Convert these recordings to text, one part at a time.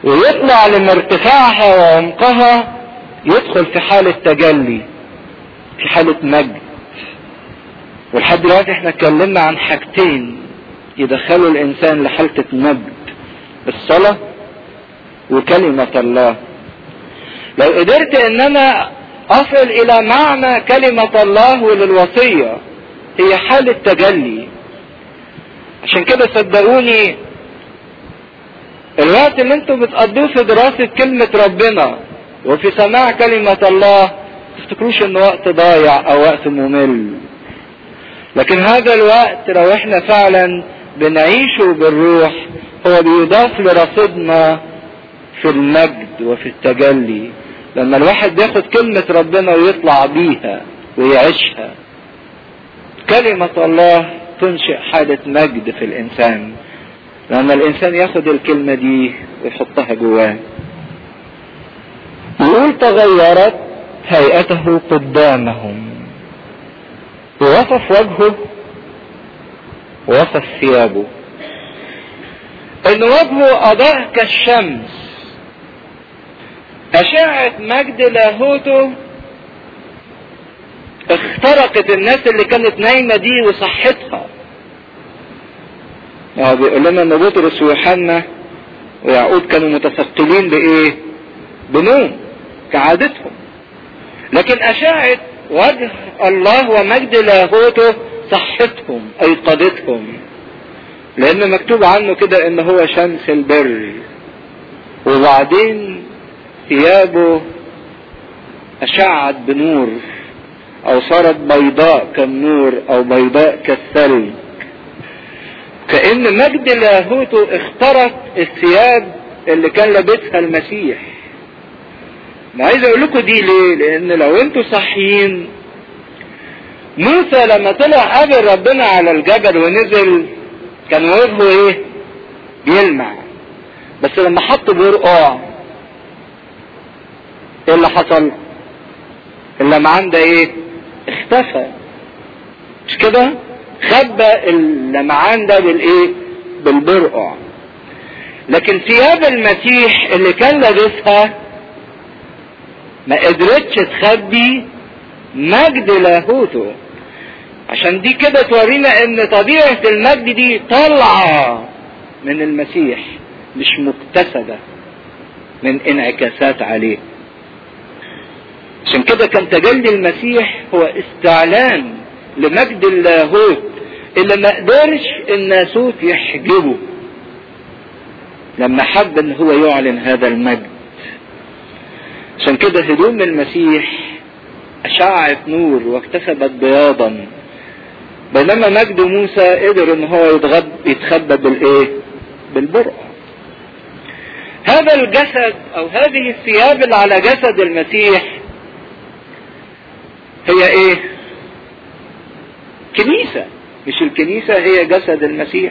ويطلع لمرتفعها وعمقها يدخل في حالة تجلي في حالة مجد ولحد دلوقتي احنا اتكلمنا عن حاجتين يدخلوا الانسان لحالة مجد الصلاة وكلمة الله لو قدرت ان انا اصل الى معنى كلمة الله وللوصية هي حالة تجلي عشان كده صدقوني الوقت اللي انتم بتقضوه في دراسة كلمة ربنا وفي سماع كلمة الله تفتكروش انه وقت ضايع او وقت ممل لكن هذا الوقت لو احنا فعلا بنعيشه بالروح هو بيضاف لرصيدنا في المجد وفي التجلي لما الواحد بياخد كلمة ربنا ويطلع بيها ويعيشها كلمة الله تنشئ حالة مجد في الإنسان لما الإنسان ياخد الكلمة دي ويحطها جواه يقول تغيرت هيئته قدامهم ووصف وجهه ووصف ثيابه ان وجهه اضاء كالشمس اشعة مجد لاهوته اخترقت الناس اللي كانت نايمة دي وصحتها هو بيقول لنا ان بطرس ويوحنا ويعقوب كانوا متثقلين بايه بنوم كعادتهم لكن اشعة وجه الله ومجد لاهوته صحتهم ايقظتهم لان مكتوب عنه كده ان هو شمس البر وبعدين ثيابه اشعت بنور او صارت بيضاء كالنور او بيضاء كالثلج كأن مجد لاهوته اخترق الثياب اللي كان لابسها المسيح انا عايز اقول لكم دي ليه لان لو انتوا صحيين موسى لما طلع قابل ربنا على الجبل ونزل كان وجهه ايه بيلمع بس لما حط برقع ايه اللي حصل اللمعان ده ايه اختفى مش كده خبى اللمعان ده بالايه بالبرقع لكن ثياب المسيح اللي كان لابسها ما قدرتش تخبي مجد لاهوته عشان دي كده تورينا ان طبيعة المجد دي طالعة من المسيح مش مكتسبة من انعكاسات عليه عشان كده كان تجلي المسيح هو استعلان لمجد اللاهوت اللي ما قدرش الناسوت يحجبه لما حب ان هو يعلن هذا المجد عشان كده هدوم المسيح اشعت نور واكتسبت بياضا بينما مجد موسى قدر ان هو يتغب يتخبى بالايه بالبرقع هذا الجسد او هذه الثياب اللي على جسد المسيح هي ايه كنيسة مش الكنيسة هي جسد المسيح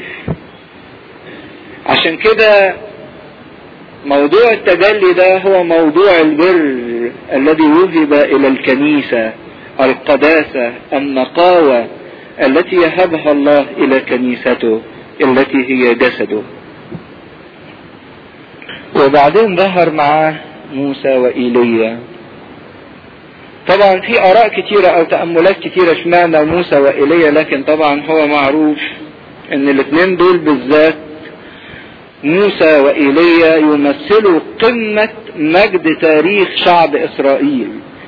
عشان كده موضوع التجلي ده هو موضوع البر الذي وهب الى الكنيسة القداسة النقاوة التي يهبها الله الى كنيسته التي هي جسده وبعدين ظهر معاه موسى وإيليا طبعا في اراء كتيرة او تأملات كتيرة اشمعنى موسى وإيليا لكن طبعا هو معروف ان الاثنين دول بالذات موسى وإيليا يمثلوا قمة مجد تاريخ شعب إسرائيل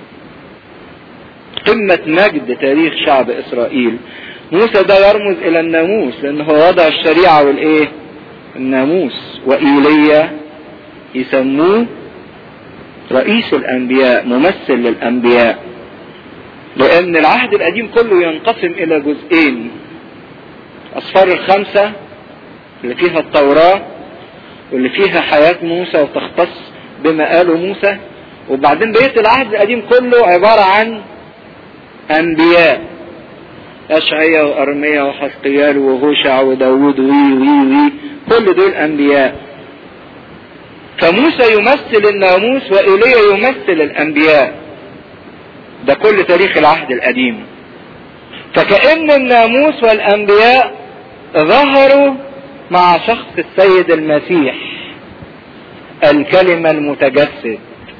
قمة مجد تاريخ شعب إسرائيل موسى ده يرمز إلى الناموس لأن هو وضع الشريعة والإيه الناموس وإيليا يسموه رئيس الأنبياء ممثل للأنبياء لأن العهد القديم كله ينقسم إلى جزئين أصفار الخمسة اللي فيها التوراة واللي فيها حياة موسى وتختص بما قاله موسى وبعدين بقية العهد القديم كله عبارة عن أنبياء أشعيا وأرميا وحسقيال وهوشع وداود وي وي وي كل دول أنبياء فموسى يمثل الناموس وإيليا يمثل الأنبياء ده كل تاريخ العهد القديم فكأن الناموس والأنبياء ظهروا مع شخص السيد المسيح الكلمة المتجسد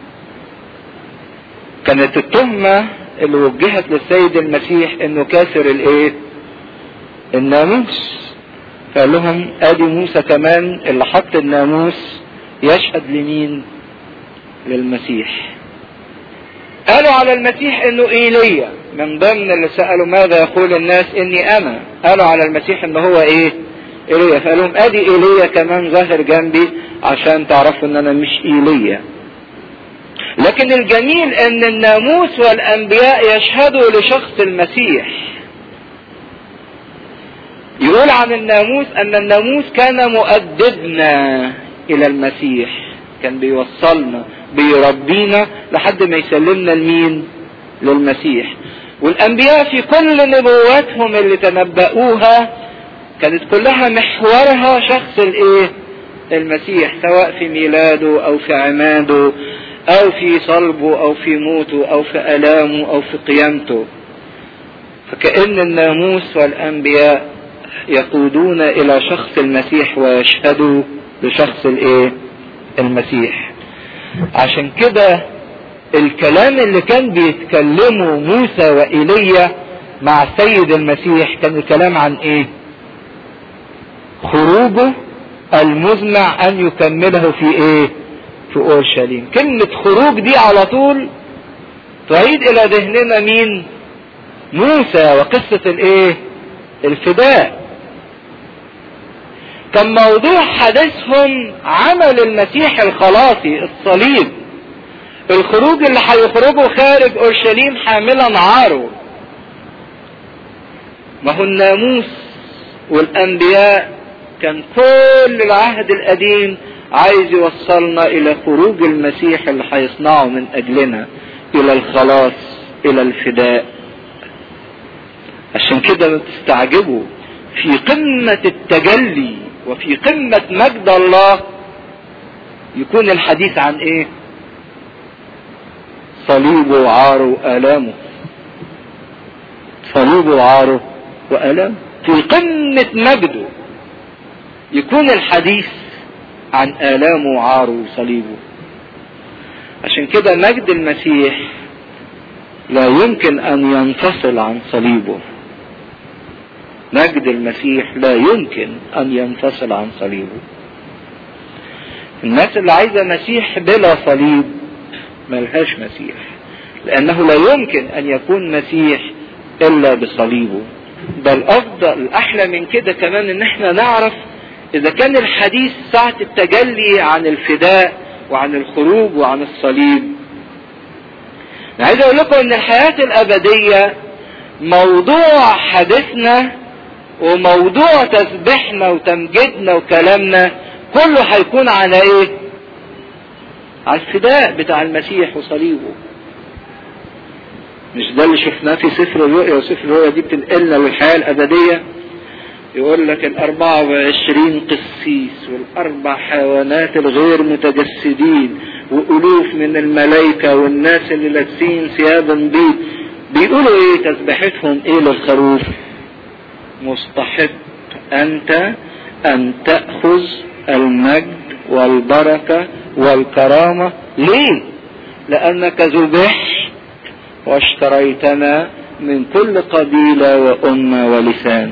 كانت التهمة اللي وجهت للسيد المسيح انه كاسر الايه الناموس فقال لهم ادي موسى كمان اللي حط الناموس يشهد لمين للمسيح قالوا على المسيح انه ايليا من ضمن اللي سألوا ماذا يقول الناس اني انا قالوا على المسيح ان هو ايه ايليا فقال لهم ادي ايليا كمان ظاهر جنبي عشان تعرفوا ان انا مش ايليا لكن الجميل ان الناموس والانبياء يشهدوا لشخص المسيح يقول عن الناموس ان الناموس كان مؤدبنا الى المسيح كان بيوصلنا بيربينا لحد ما يسلمنا لمين للمسيح والانبياء في كل نبواتهم اللي تنبأوها كانت كلها محورها شخص الايه المسيح سواء في ميلاده او في عماده او في صلبه او في موته او في الامه او في قيامته فكأن الناموس والانبياء يقودون الى شخص المسيح ويشهدوا لشخص الايه المسيح عشان كده الكلام اللي كان بيتكلمه موسى وإيليا مع السيد المسيح كان الكلام عن ايه خروجه المزمع ان يكمله في ايه في اورشليم كلمة خروج دي على طول تعيد الى ذهننا مين موسى وقصة الايه الفداء كان موضوع حديثهم عمل المسيح الخلاصي الصليب الخروج اللي هيخرجوا خارج اورشليم حاملا عاره ما هو الناموس والانبياء كان كل العهد القديم عايز يوصلنا الى خروج المسيح اللي هيصنعه من اجلنا الى الخلاص الى الفداء عشان كده تستعجبوا في قمة التجلي وفي قمة مجد الله يكون الحديث عن ايه صليبه وعاره وآلامه صليبه وعاره وآلامه في قمة مجده يكون الحديث عن آلامه وعاره وصليبه عشان كده مجد المسيح لا يمكن أن ينفصل عن صليبه مجد المسيح لا يمكن أن ينفصل عن صليبه الناس اللي عايزة مسيح بلا صليب ملهاش مسيح لأنه لا يمكن أن يكون مسيح إلا بصليبه بل أفضل الأحلى من كده كمان إن احنا نعرف إذا كان الحديث ساعة التجلي عن الفداء وعن الخروج وعن الصليب أنا عايز أقول لكم إن الحياة الأبدية موضوع حديثنا وموضوع تسبيحنا وتمجيدنا وكلامنا كله هيكون على ايه على الفداء بتاع المسيح وصليبه مش ده اللي شفناه في سفر الرؤيا وسفر الرؤيا دي بتنقلنا للحياة الأبدية يقول لك الأربعة وعشرين قسيس والأربع حيوانات الغير متجسدين وألوف من الملائكة والناس اللي لابسين ثيابا بيض بيقولوا ايه تسبيحتهم ايه للخروف مستحق انت ان تأخذ المجد والبركة والكرامة ليه لانك ذبحت واشتريتنا من كل قبيلة وأمة ولسان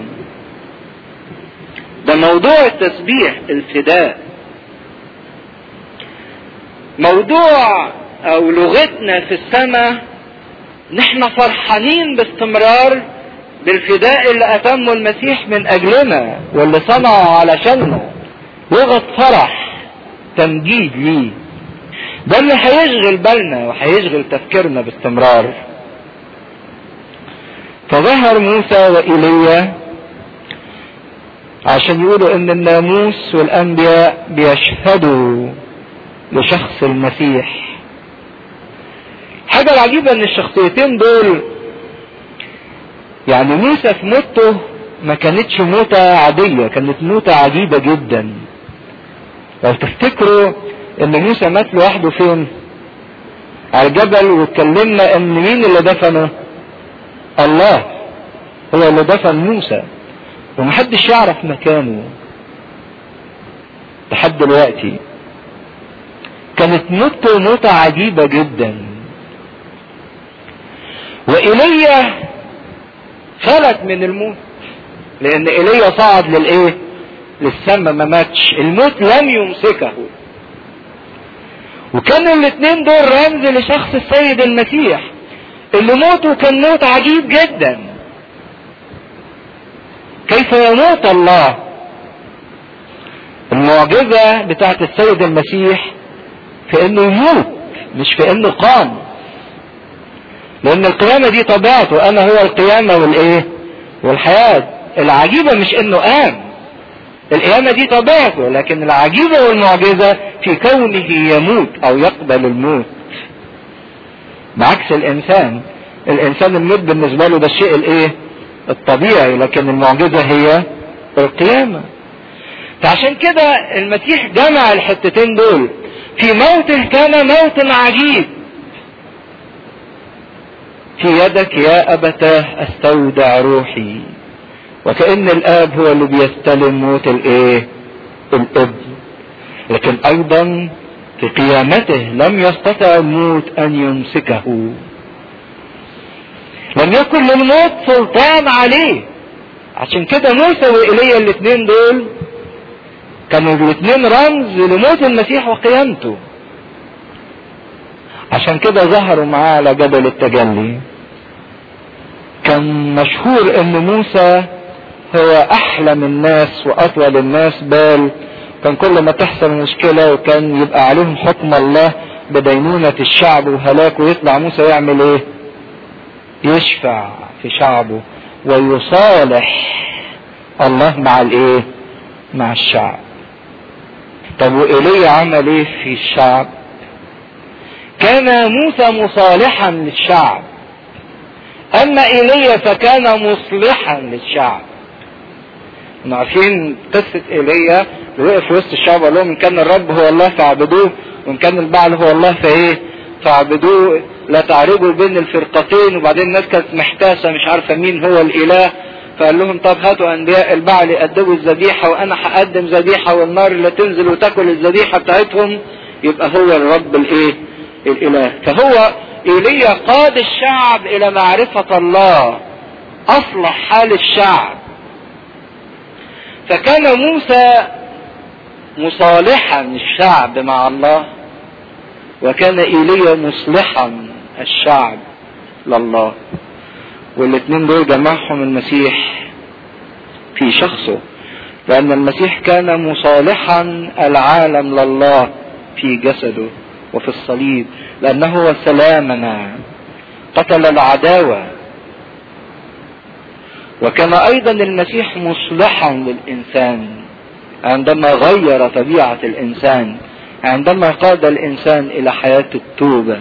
ده موضوع التسبيح الفداء موضوع او لغتنا في السماء نحن فرحانين باستمرار بالفداء اللي اتمه المسيح من اجلنا واللي صنعه علشاننا لغة فرح تمجيد ليه ده اللي هيشغل بالنا وهيشغل تفكيرنا باستمرار فظهر موسى وإيليا عشان يقولوا ان الناموس والانبياء بيشهدوا لشخص المسيح الحاجة العجيبة ان الشخصيتين دول يعني موسى في موته ما كانتش موتة عادية كانت موتة عجيبة جدا لو تفتكروا ان موسى مات لوحده فين على الجبل واتكلمنا ان مين اللي دفنه الله هو اللي دفن موسى ومحدش يعرف مكانه لحد دلوقتي كانت موته موتة عجيبة جدا وإيليا فلت من الموت لأن إيليا صعد للإيه؟ للسماء ما ماتش الموت لم يمسكه وكانوا الاثنين دول رمز لشخص السيد المسيح اللي موته كان موت عجيب جدا كيف يموت الله المعجزة بتاعت السيد المسيح في انه يموت مش في انه قام لان القيامة دي طبيعته انا هو القيامة والايه والحياة العجيبة مش انه قام القيامة دي طبيعته لكن العجيبة والمعجزة في كونه يموت او يقبل الموت بعكس الانسان الانسان الموت بالنسبة له ده الشيء الايه الطبيعي لكن المعجزة هي القيامة فعشان كده المسيح جمع الحتتين دول في موته كان موت عجيب في يدك يا أبتاه استودع روحي وكأن الآب هو اللي بيستلم موت الإيه؟ الابن لكن أيضا في قيامته لم يستطع الموت أن يمسكه لم يكن للموت سلطان عليه عشان كده موسى وإيليا الاثنين دول كانوا الاثنين رمز لموت المسيح وقيامته عشان كده ظهروا معاه على جبل التجلي كان مشهور ان موسى هو احلم الناس واطول الناس بال كان كل ما تحصل مشكلة وكان يبقى عليهم حكم الله بدينونة الشعب وهلاكه ويطلع موسى يعمل ايه يشفع في شعبه ويصالح الله مع الايه مع الشعب طب وإيليا عمل ايه في الشعب كان موسى مصالحا للشعب اما ايليا فكان مصلحا للشعب عارفين قصة ايليا اللي وقف في وسط الشعب قال لهم ان كان الرب هو الله فاعبدوه وان كان البعل هو الله فايه فاعبدوه لا تعرجوا بين الفرقتين وبعدين الناس كانت محتاسة مش عارفة مين هو الاله فقال لهم طب هاتوا انبياء البعل يقدموا الذبيحة وانا هقدم ذبيحة والنار اللي تنزل وتاكل الذبيحة بتاعتهم يبقى هو الرب الايه الاله فهو ايليا قاد الشعب الى معرفة الله اصلح حال الشعب فكان موسى مصالحا الشعب مع الله وكان ايليا مصلحا الشعب لله والاثنين دول جمعهم المسيح في شخصه لان المسيح كان مصالحا العالم لله في جسده وفي الصليب لانه هو سلامنا قتل العداوه وكان ايضا المسيح مصلحا للانسان عندما غير طبيعه الانسان عندما قاد الانسان الى حياه التوبه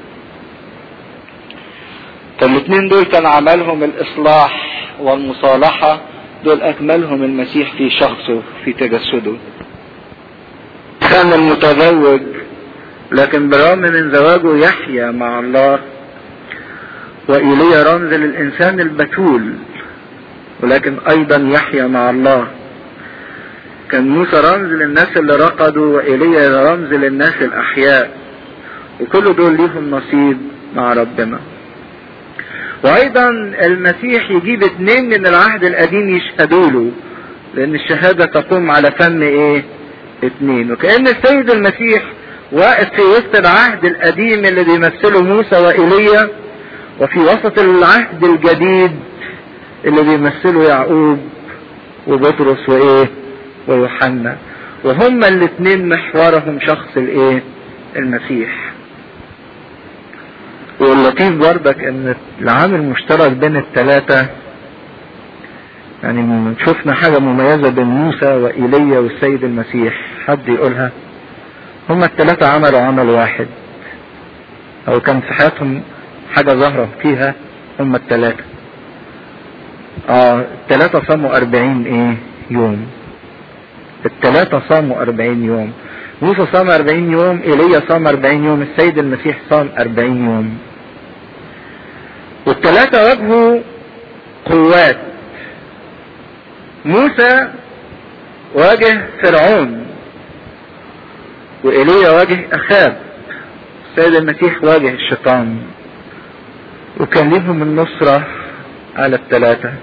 فالاثنين دول كان عملهم الاصلاح والمصالحه دول اكملهم المسيح في شخصه في تجسده كان المتزوج لكن بالرغم من زواجه يحيا مع الله وإيليا رمز للإنسان البتول ولكن أيضا يحيا مع الله كان موسى رمز للناس اللي رقدوا وإيليا رمز للناس الأحياء وكل دول ليهم نصيب مع ربنا وأيضا المسيح يجيب اتنين من العهد القديم يشهدوا له لأن الشهادة تقوم على فم إيه؟ اتنين وكأن السيد المسيح واقف في وسط العهد القديم اللي بيمثله موسى وإيليا وفي وسط العهد الجديد اللي بيمثله يعقوب وبطرس وايه ويوحنا وهما الاثنين محورهم شخص الايه المسيح واللطيف برضك ان العامل المشترك بين الثلاثة يعني شفنا حاجة مميزة بين موسى وإيليا والسيد المسيح حد يقولها هما الثلاثة عملوا عمل واحد أو كان في حياتهم حاجة ظاهرة فيها هما الثلاثة اه الثلاثة صاموا أربعين ايه يوم الثلاثة صاموا أربعين يوم موسى صام أربعين يوم إيليا صام أربعين يوم السيد المسيح صام أربعين يوم والثلاثة واجهوا قوات موسى واجه فرعون وإيليا واجه أخاب السيد المسيح واجه الشيطان وكان ليهم النصرة على الثلاثة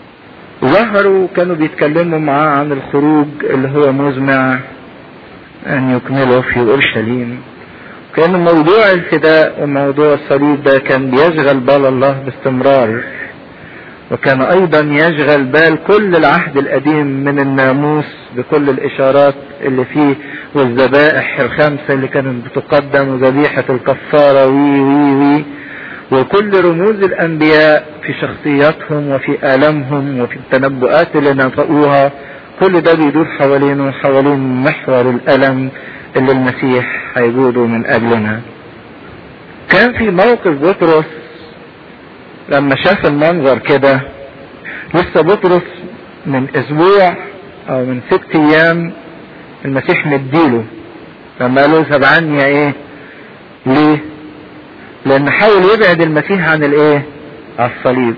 ظهروا كانوا بيتكلموا معاه عن الخروج اللي هو مزمع أن يكمله في أورشليم كان موضوع الفداء وموضوع الصليب ده كان بيشغل بال الله باستمرار وكان ايضا يشغل بال كل العهد القديم من الناموس بكل الاشارات اللي فيه والذبائح الخمسه اللي كانت بتقدم وذبيحه الكفاره وي وي وي وكل رموز الانبياء في شخصياتهم وفي الامهم وفي التنبؤات اللي نطقوها كل ده بيدور حوالينه حوالين محور الالم اللي المسيح هيجوده من اجلنا كان في موقف بطرس لما شاف المنظر كده لسه بطرس من اسبوع او من ست ايام المسيح مديله لما قال له اذهب عني يا ايه ليه لان حاول يبعد المسيح عن الايه على الصليب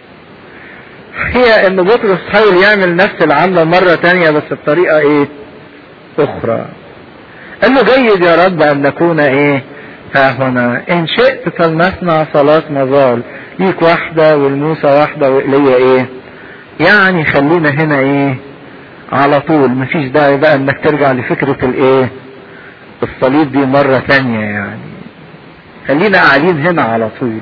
هي ان بطرس حاول يعمل نفس العملة مرة تانية بس بطريقة ايه اخرى قال له جيد يا رب ان نكون ايه ها هنا ان شئت فلنصنع صلاة مظال ليك واحدة والموسى واحدة وإلي ايه يعني خلينا هنا ايه على طول مفيش داعي بقى انك ترجع لفكرة الايه الصليب دي مرة تانية يعني خلينا قاعدين هنا على طول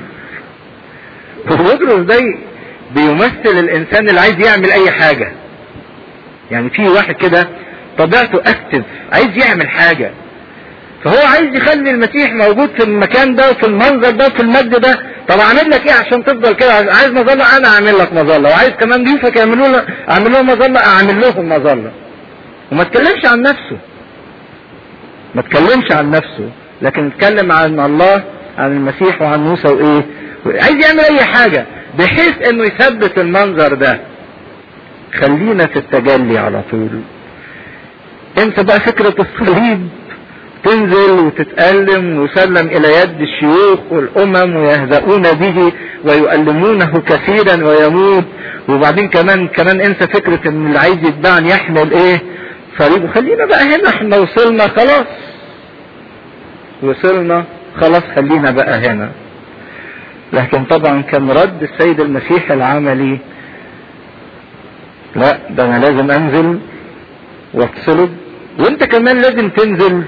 وبطرس ده بيمثل الانسان اللي عايز يعمل اي حاجة يعني في واحد كده طبيعته اكتف عايز يعمل حاجة فهو عايز يخلي المسيح موجود في المكان ده وفي المنظر ده وفي المجد ده طب اعمل لك ايه عشان تفضل كده عايز مظله انا اعمل لك مظله وعايز كمان ضيوفك يعملوا لك اعمل لهم مظله اعمل لهم مظله وما اتكلمش عن نفسه ما اتكلمش عن نفسه لكن اتكلم عن الله عن المسيح وعن موسى وايه عايز يعمل اي حاجه بحيث انه يثبت المنظر ده خلينا في التجلي على طول انت بقى فكره الصليب تنزل وتتألم وسلم إلى يد الشيوخ والأمم ويهزؤون به ويؤلمونه كثيرا ويموت وبعدين كمان كمان انسى فكرة ان اللي عايز يتبعني يحمل ايه صليب وخلينا بقى هنا احنا وصلنا خلاص وصلنا خلاص خلينا بقى هنا لكن طبعا كان رد السيد المسيح العملي لا ده انا لازم انزل واتصلب وانت كمان لازم تنزل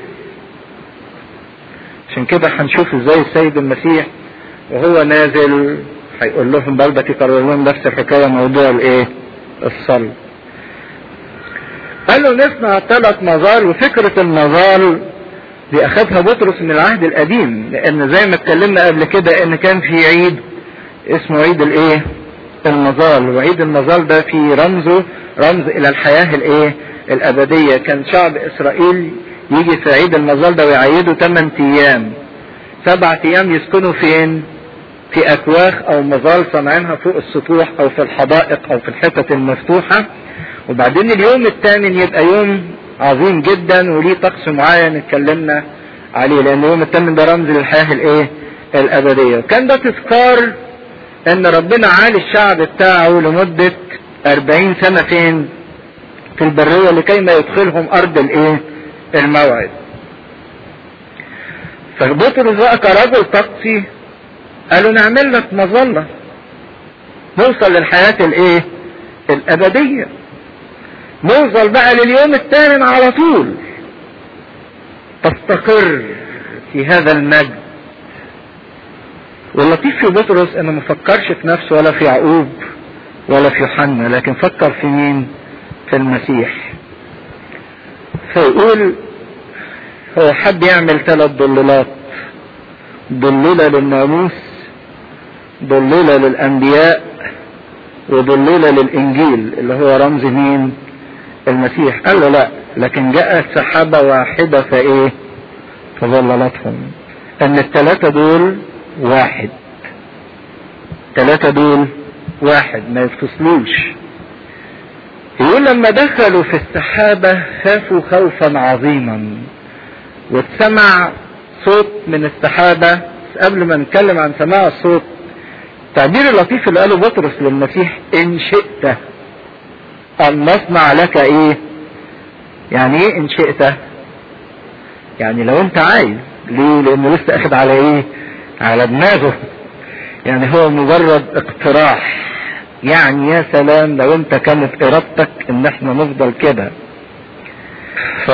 عشان كده هنشوف ازاي السيد المسيح وهو نازل هيقول لهم برضك يكرر لهم نفس الحكايه موضوع الايه؟ الصلب. قال له نصنع ثلاث مظال وفكره المظال دي اخذها بطرس من العهد القديم لان زي ما اتكلمنا قبل كده ان كان في عيد اسمه عيد الايه؟ المظال وعيد المظال ده في رمزه رمز الى الحياه الايه؟ الابديه كان شعب اسرائيل يجي في عيد المظال ده ويعيدوا 8 ايام سبعة ايام يسكنوا فين في اكواخ او مظال صنعينها فوق السطوح او في الحدائق او في الحتت المفتوحة وبعدين اليوم الثامن يبقى يوم عظيم جدا وليه طقس معين اتكلمنا عليه لان اليوم الثامن ده رمز للحياة الايه الابدية وكان ده تذكار ان ربنا عالي الشعب بتاعه لمدة 40 سنة فين في البرية لكي ما يدخلهم ارض الايه الموعد فبطرس بقى كرجل طقسي قالوا نعمل لك مظلة نوصل للحياة الايه الابدية نوصل بقى لليوم الثامن على طول تستقر في هذا المجد واللطيف في بطرس انه ما فكرش في نفسه ولا في يعقوب ولا في يوحنا لكن فكر في مين في المسيح فيقول هو حب يعمل ثلاث ضلالات ضلولة للناموس ضلولة للأنبياء وضلولة للإنجيل اللي هو رمز مين المسيح قال له لا لكن جاءت سحابة واحدة فإيه فظللتهم أن الثلاثة دول واحد الثلاثة دول واحد ما يفصلوش يقول لما دخلوا في السحابة خافوا خوفا عظيما واتسمع صوت من السحابة قبل ما نتكلم عن سماع الصوت التعبير اللطيف اللي قاله بطرس للمسيح ان شئت ان نصنع لك ايه يعني ايه ان شئت يعني لو انت عايز ليه لانه لسه اخد على ايه على دماغه يعني هو مجرد اقتراح يعني يا سلام لو انت كانت ارادتك ان احنا نفضل كده ف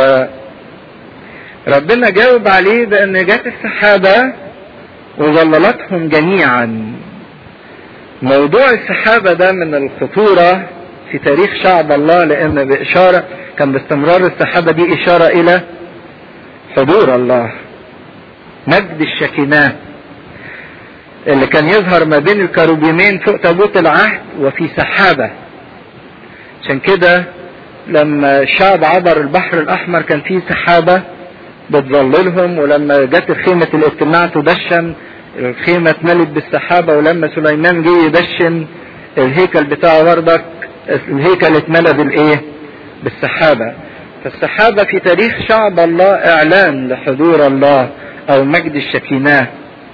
ربنا جاوب عليه بان جت السحابة وظللتهم جميعا موضوع السحابة ده من الخطورة في تاريخ شعب الله لان باشارة كان باستمرار السحابة دي اشارة الى حضور الله مجد الشكيناه اللي كان يظهر ما بين الكروبيمين فوق تابوت العهد وفي سحابة عشان كده لما الشعب عبر البحر الاحمر كان فيه سحابة بتظللهم ولما جت خيمة الاجتماع تدشن الخيمة اتملت بالسحابة ولما سليمان جه يدشن الهيكل بتاعه بردك الهيكل اتملى بالايه بالسحابة فالسحابة في تاريخ شعب الله اعلان لحضور الله او مجد الشكيناه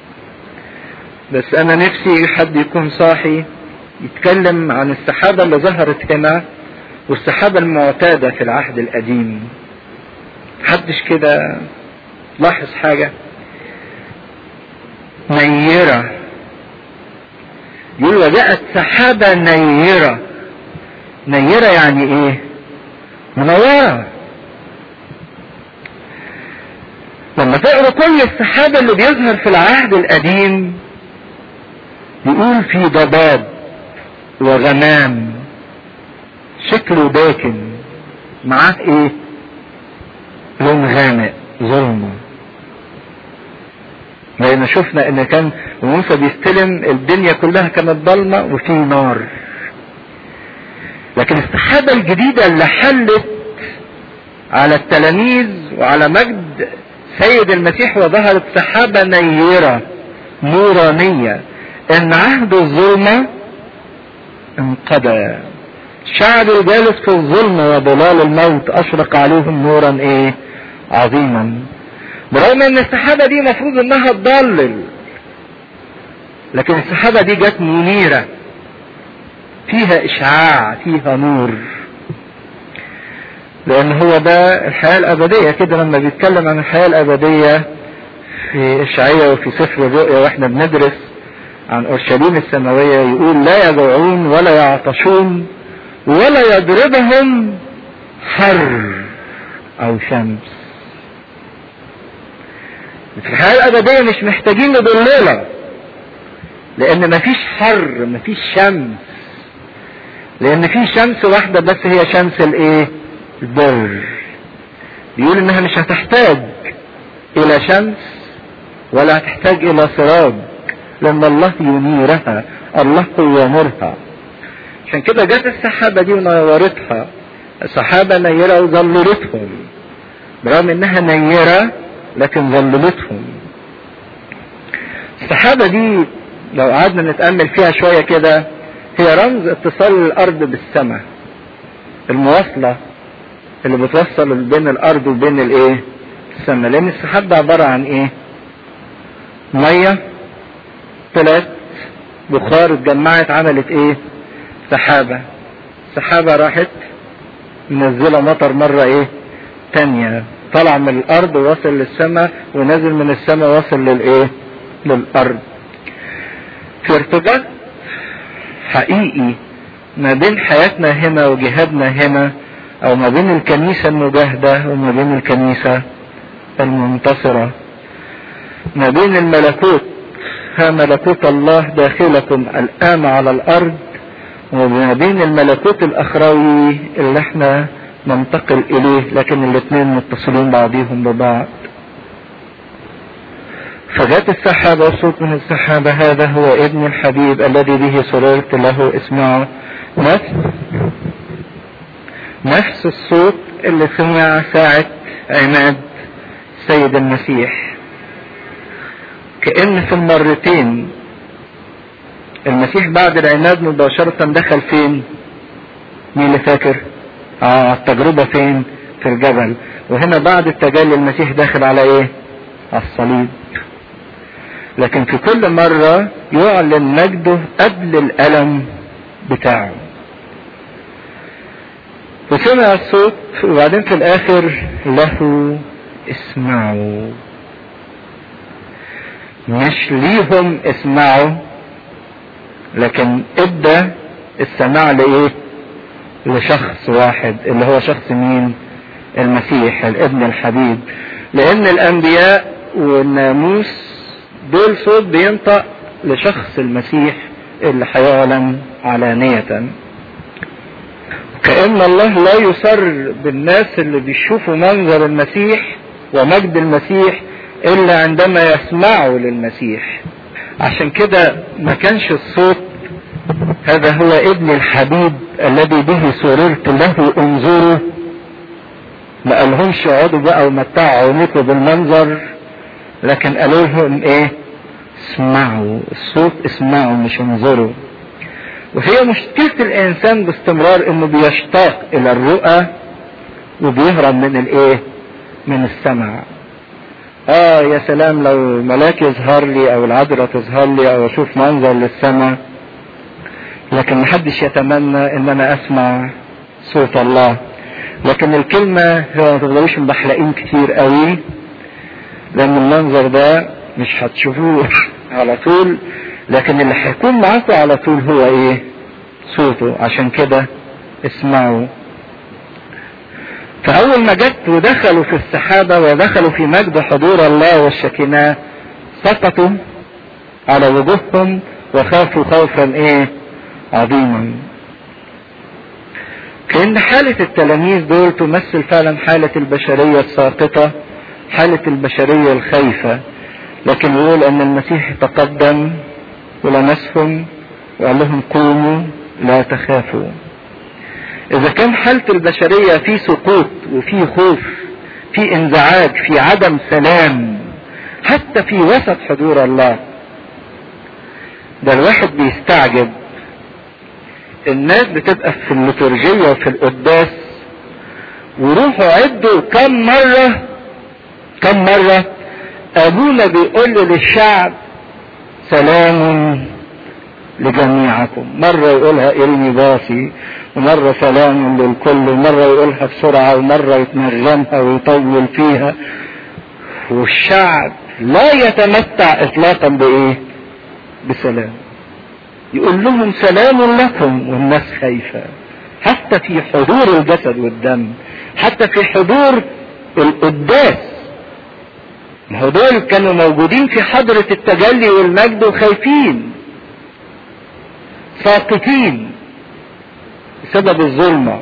بس انا نفسي حد يكون صاحي يتكلم عن السحابة اللي ظهرت هنا والسحابة المعتادة في العهد القديم محدش كده لاحظ حاجة نيرة يقول وجاءت سحابة نيرة نيرة يعني ايه منورة لما تقرا كل السحابة اللي بيظهر في العهد القديم يقول في ضباب وغمام شكله داكن معاه ايه لون غامق ظلمة لان شفنا ان كان موسى بيستلم الدنيا كلها كانت ضلمة وفي نار لكن السحابة الجديدة اللي حلت على التلاميذ وعلى مجد سيد المسيح وظهرت سحابة نيرة نورانية ان عهد الظلمة انقضى الشعب الجالس في الظلم وضلال الموت اشرق عليهم نورا ايه عظيما برغم ان السحابة دي مفروض انها تضلل لكن السحابة دي جت منيرة فيها اشعاع فيها نور لان هو ده الحياة الابدية كده لما بيتكلم عن الحياة الابدية في اشعية وفي سفر الرؤيا واحنا بندرس عن اورشليم السماوية يقول لا يجوعون ولا يعطشون ولا يضربهم حر او شمس في الحياة الابدية مش محتاجين لضلالة لان مفيش حر مفيش شمس لان في شمس واحدة بس هي شمس الايه البر بيقول انها مش هتحتاج الى شمس ولا هتحتاج الى سراج لما الله ينيرها الله هو نورها عشان كده جت السحابة دي ونورتها السحابة نيرة وظللتهم برغم انها نيرة لكن ظللتهم السحابة دي لو قعدنا نتأمل فيها شوية كده هي رمز اتصال الارض بالسماء المواصلة اللي بتوصل بين الارض وبين الايه السماء لان السحاب ده عبارة عن ايه مية طلعت بخار اتجمعت عملت ايه سحابة سحابة راحت منزلة مطر مرة ايه تانية طلع من الارض ووصل للسماء ونزل من السماء وصل للايه للارض في ارتباط حقيقي ما بين حياتنا هنا وجهادنا هنا او ما بين الكنيسة المجاهدة وما بين الكنيسة المنتصرة ما بين الملكوت ها ملكوت الله داخلكم الآن على الأرض وما بين الملكوت الأخروي اللي احنا ننتقل إليه لكن الاثنين متصلين بعضهم ببعض فجاءت السحابة وصوت من السحابة هذا هو ابن الحبيب الذي به سررت له اسمعه نفس نفس الصوت اللي سمع ساعة عماد السيد المسيح كأن في المرتين المسيح بعد العناد مباشرة دخل فين مين اللي فاكر اه التجربة فين في الجبل وهنا بعد التجلي المسيح داخل على ايه على الصليب لكن في كل مرة يعلن مجده قبل الألم بتاعه وسمع الصوت وبعدين في الآخر له اسمعوا مش ليهم اسمعوا لكن ادى السماع لايه لشخص واحد اللي هو شخص مين المسيح الابن الحبيب لان الانبياء والناموس دول صوت بينطق لشخص المسيح اللي هيعلن علانية كأن الله لا يسر بالناس اللي بيشوفوا منظر المسيح ومجد المسيح إلا عندما يسمعوا للمسيح عشان كده ما كانش الصوت هذا هو ابن الحبيب الذي به سررت له انظروا ما قالهمش اقعدوا بقى ومتعوا عينيكم بالمنظر لكن قالوا لهم ايه اسمعوا الصوت اسمعوا مش انظروا وهي مشكلة الانسان باستمرار انه بيشتاق الى الرؤى وبيهرب من الايه من السمع اه يا سلام لو ملاك يظهر لي او العذراء تظهر لي او اشوف منظر للسماء لكن محدش يتمنى ان انا اسمع صوت الله لكن الكلمة هو ما تفضلوش مبحلقين كتير قوي لان المنظر ده مش هتشوفوه على طول لكن اللي هيكون معاكم على طول هو ايه صوته عشان كده اسمعوا فاول ما جت ودخلوا في السحابة ودخلوا في مجد حضور الله والشكناه سقطوا على وجوههم وخافوا خوفا ايه عظيما كأن حالة التلاميذ دول تمثل فعلا حالة البشرية الساقطة حالة البشرية الخايفة لكن يقول ان المسيح تقدم ولمسهم وقال لهم قوموا لا تخافوا اذا كان حالة البشرية في سقوط وفي خوف في انزعاج في عدم سلام حتى في وسط حضور الله ده الواحد بيستعجب الناس بتبقى في الليتورجية وفي القداس وروحوا عدوا كم مرة كم مرة ابونا بيقول للشعب سلام لجميعكم مرة يقولها ارمي باصي ومرة سلام للكل ومرة يقولها بسرعة ومرة يتنغمها ويطول فيها والشعب لا يتمتع اطلاقا بايه بسلام يقول لهم سلام لكم والناس خايفة حتى في حضور الجسد والدم حتى في حضور القداس ما هو دول كانوا موجودين في حضرة التجلي والمجد وخايفين ساقطين بسبب الظلمة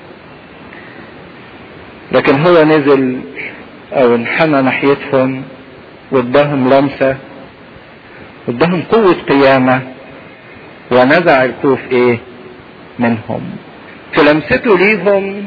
لكن هو نزل او انحنى ناحيتهم واداهم لمسة واداهم قوة قيامة ونزع الخوف ايه منهم في لمسته ليهم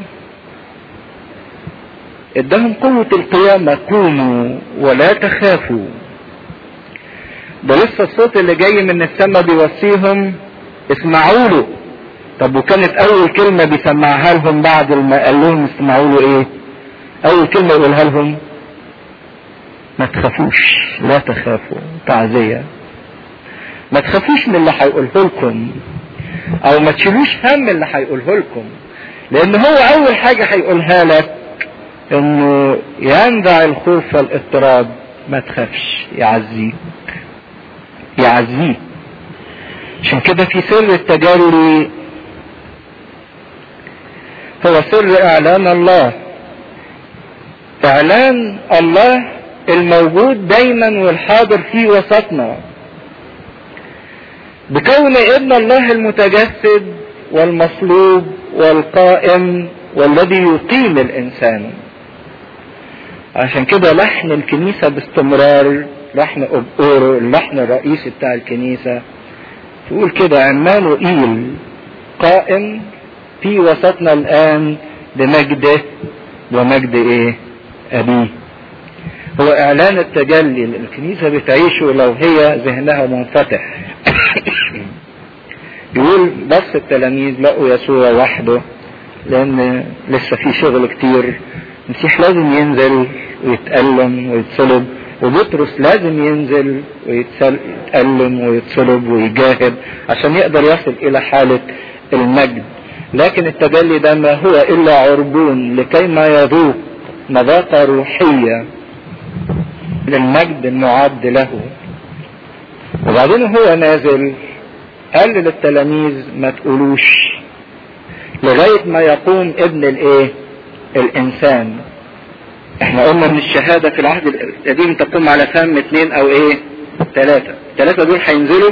اداهم قوة القيامة قوموا ولا تخافوا ده لسه الصوت اللي جاي من السماء بيوصيهم اسمعوا له طب وكانت اول كلمة بيسمعها لهم بعد ما قال لهم اسمعوا له ايه اول كلمة يقولها لهم ما تخافوش لا تخافوا تعزية ما تخافوش من اللي هيقوله لكم او ما تشيلوش هم اللي هيقوله لكم لان هو اول حاجة هيقولها لك انه ينزع الخوف والاضطراب ما تخافش يعزيك يعزيك عشان كده في سر التجلي هو سر اعلان الله اعلان الله الموجود دايما والحاضر في وسطنا بكون ابن الله المتجسد والمصلوب والقائم والذي يقيم الانسان عشان كده لحن الكنيسة باستمرار لحن أبقور اللحن الرئيسي بتاع الكنيسة تقول كده عمانوئيل قائم في وسطنا الآن بمجده ومجد إيه؟ أبيه هو إعلان التجلي اللي الكنيسة بتعيشه لو هي ذهنها منفتح يقول بس التلاميذ لقوا يسوع وحده لأن لسه في شغل كتير المسيح لازم ينزل ويتألم ويتصلب وبطرس لازم ينزل ويتألم ويتصلب ويجاهد عشان يقدر يصل إلى حالة المجد لكن التجلي ده ما هو إلا عربون لكي ما يذوق مذاقة روحية للمجد المعد له وبعدين هو نازل قال للتلاميذ ما تقولوش لغاية ما يقوم ابن الايه الانسان احنا قلنا ان الشهادة في العهد القديم تقوم على فم اثنين او ايه ثلاثة الثلاثة دول هينزلوا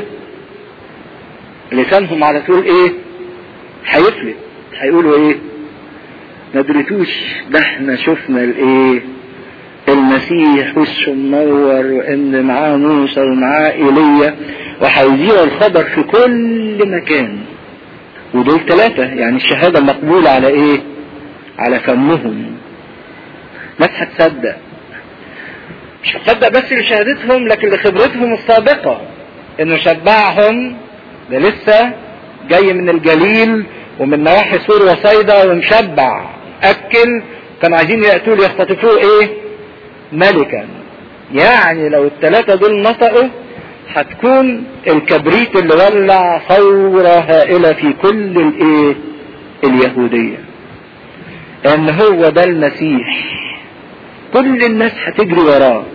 لسانهم على طول ايه هيفلت هيقولوا ايه ما دريتوش ده احنا شفنا الايه المسيح وشه منور وان معاه موسى ومعاه ايليا وهيذيعوا الخبر في كل مكان ودول ثلاثة يعني الشهادة مقبولة على ايه على فمهم ناس هتصدق مش هتصدق بس لشهادتهم لكن لخبرتهم السابقة انه شبعهم ده لسه جاي من الجليل ومن نواحي سور وصيدا ومشبع اكل كانوا عايزين يأتوا يختطفوه ايه ملكا يعني لو الثلاثة دول نطقوا هتكون الكبريت اللي ولع ثورة هائلة في كل الايه اليهودية ان هو ده المسيح كل الناس هتجري وراه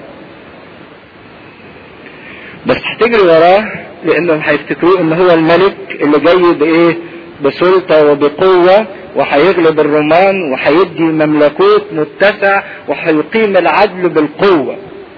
بس هتجري وراه لانهم هيفتكروه ان هو الملك اللي جاي بايه بسلطة وبقوة وهيغلب الرومان وهيدي مملكوت متسع وهيقيم العدل بالقوة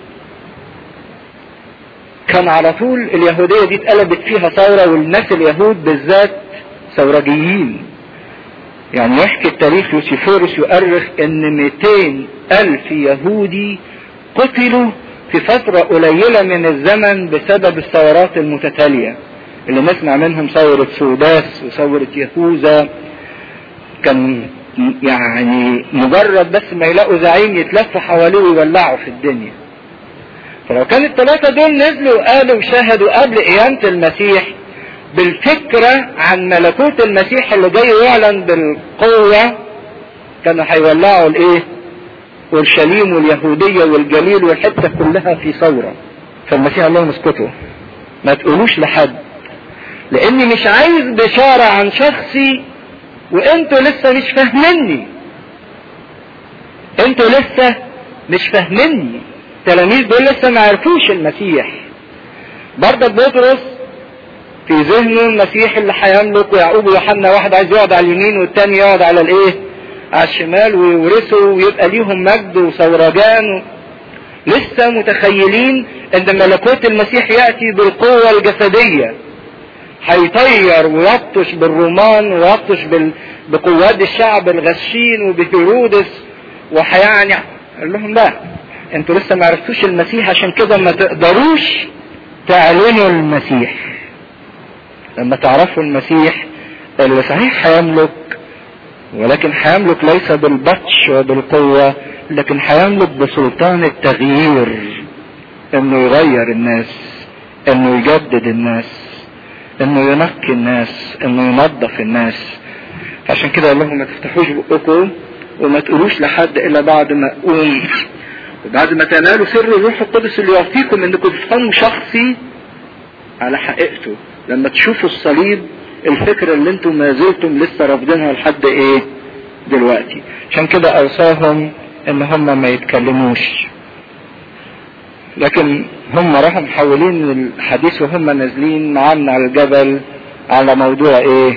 كان على طول اليهودية دي اتقلبت فيها ثورة والناس اليهود بالذات ثورجيين يعني يحكي التاريخ يوسيفورس يؤرخ ان 200 الف يهودي قتلوا في فترة قليلة من الزمن بسبب الثورات المتتالية اللي نسمع منهم ثورة سوداس وثورة يهوذا كان يعني مجرد بس ما يلاقوا زعيم يتلفوا حواليه ويولعوا في الدنيا فلو كان الثلاثة دول نزلوا وقالوا وشاهدوا قبل قيامة المسيح بالفكرة عن ملكوت المسيح اللي جاي يعلن بالقوة كانوا هيولعوا الايه اورشليم واليهودية والجليل والحتة كلها في ثورة فالمسيح قال لهم اسكتوا ما تقولوش لحد لاني مش عايز بشارة عن شخصي وانتوا لسه مش فاهميني انتوا لسه مش فاهميني التلاميذ دول لسه ما عرفوش المسيح برضه بطرس في ذهنه المسيح اللي هيملك ويعقوب ويوحنا واحد عايز يقعد على اليمين والتاني يقعد على الايه على الشمال ويورثوا ويبقى ليهم مجد وثورجان و... لسه متخيلين ان ملكوت المسيح ياتي بالقوه الجسديه هيطير ويبطش بالرومان ويبطش بال... بقوات الشعب الغشين وبهيرودس وهيعني قال لهم لا انتوا لسه ما عرفتوش المسيح عشان كده ما تقدروش تعلنوا المسيح لما تعرفوا المسيح اللي صحيح هيملك ولكن هيملك ليس بالبطش وبالقوة لكن هيملك بسلطان التغيير انه يغير الناس انه يجدد الناس انه ينقي الناس انه ينظف الناس عشان كده قال لهم ما تفتحوش بقكم وما تقولوش لحد الا بعد ما اقوم وبعد ما تنالوا سر الروح القدس اللي يعطيكم انكم تفهموا شخصي على حقيقته لما تشوفوا الصليب الفكرة اللي انتم ما زلتم لسه رافضينها لحد ايه دلوقتي عشان كده اوصاهم ان هم ما يتكلموش لكن هم راحوا محولين الحديث وهم نازلين معانا على الجبل على موضوع ايه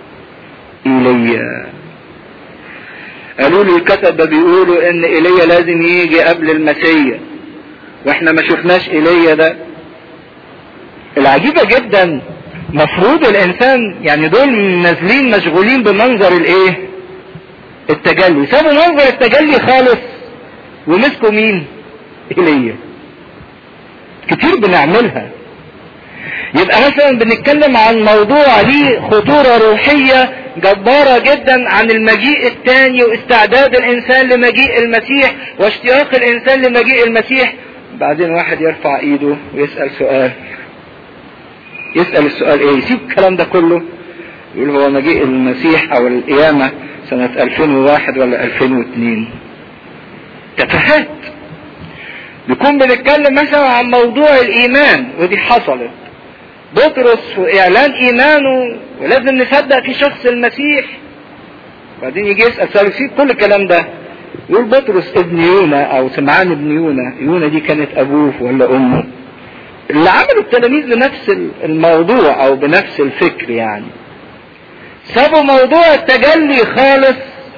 ايليا قالوا لي الكتبة بيقولوا ان ايليا لازم يجي قبل المسيا واحنا ما شفناش ايليا ده العجيبة جدا مفروض الانسان يعني دول نازلين مشغولين بمنظر الايه التجلي سابوا منظر التجلي خالص ومسكوا مين ايليا كتير بنعملها يبقى مثلا بنتكلم عن موضوع ليه خطورة روحية جبارة جدا عن المجيء الثاني واستعداد الانسان لمجيء المسيح واشتياق الانسان لمجيء المسيح بعدين واحد يرفع ايده ويسأل سؤال يسأل السؤال ايه يسيب الكلام ده كله يقول هو مجيء المسيح او القيامة سنة 2001 ولا 2002 تفاهات نكون بنتكلم مثلا عن موضوع الايمان ودي حصلت بطرس واعلان ايمانه ولازم نصدق في شخص المسيح وبعدين يجي يسأل سؤال يسيب كل الكلام ده يقول بطرس ابن يونا او سمعان ابن يونا يونا دي كانت ابوه ولا امه اللي عملوا التلاميذ بنفس الموضوع او بنفس الفكر يعني سابوا موضوع التجلي خالص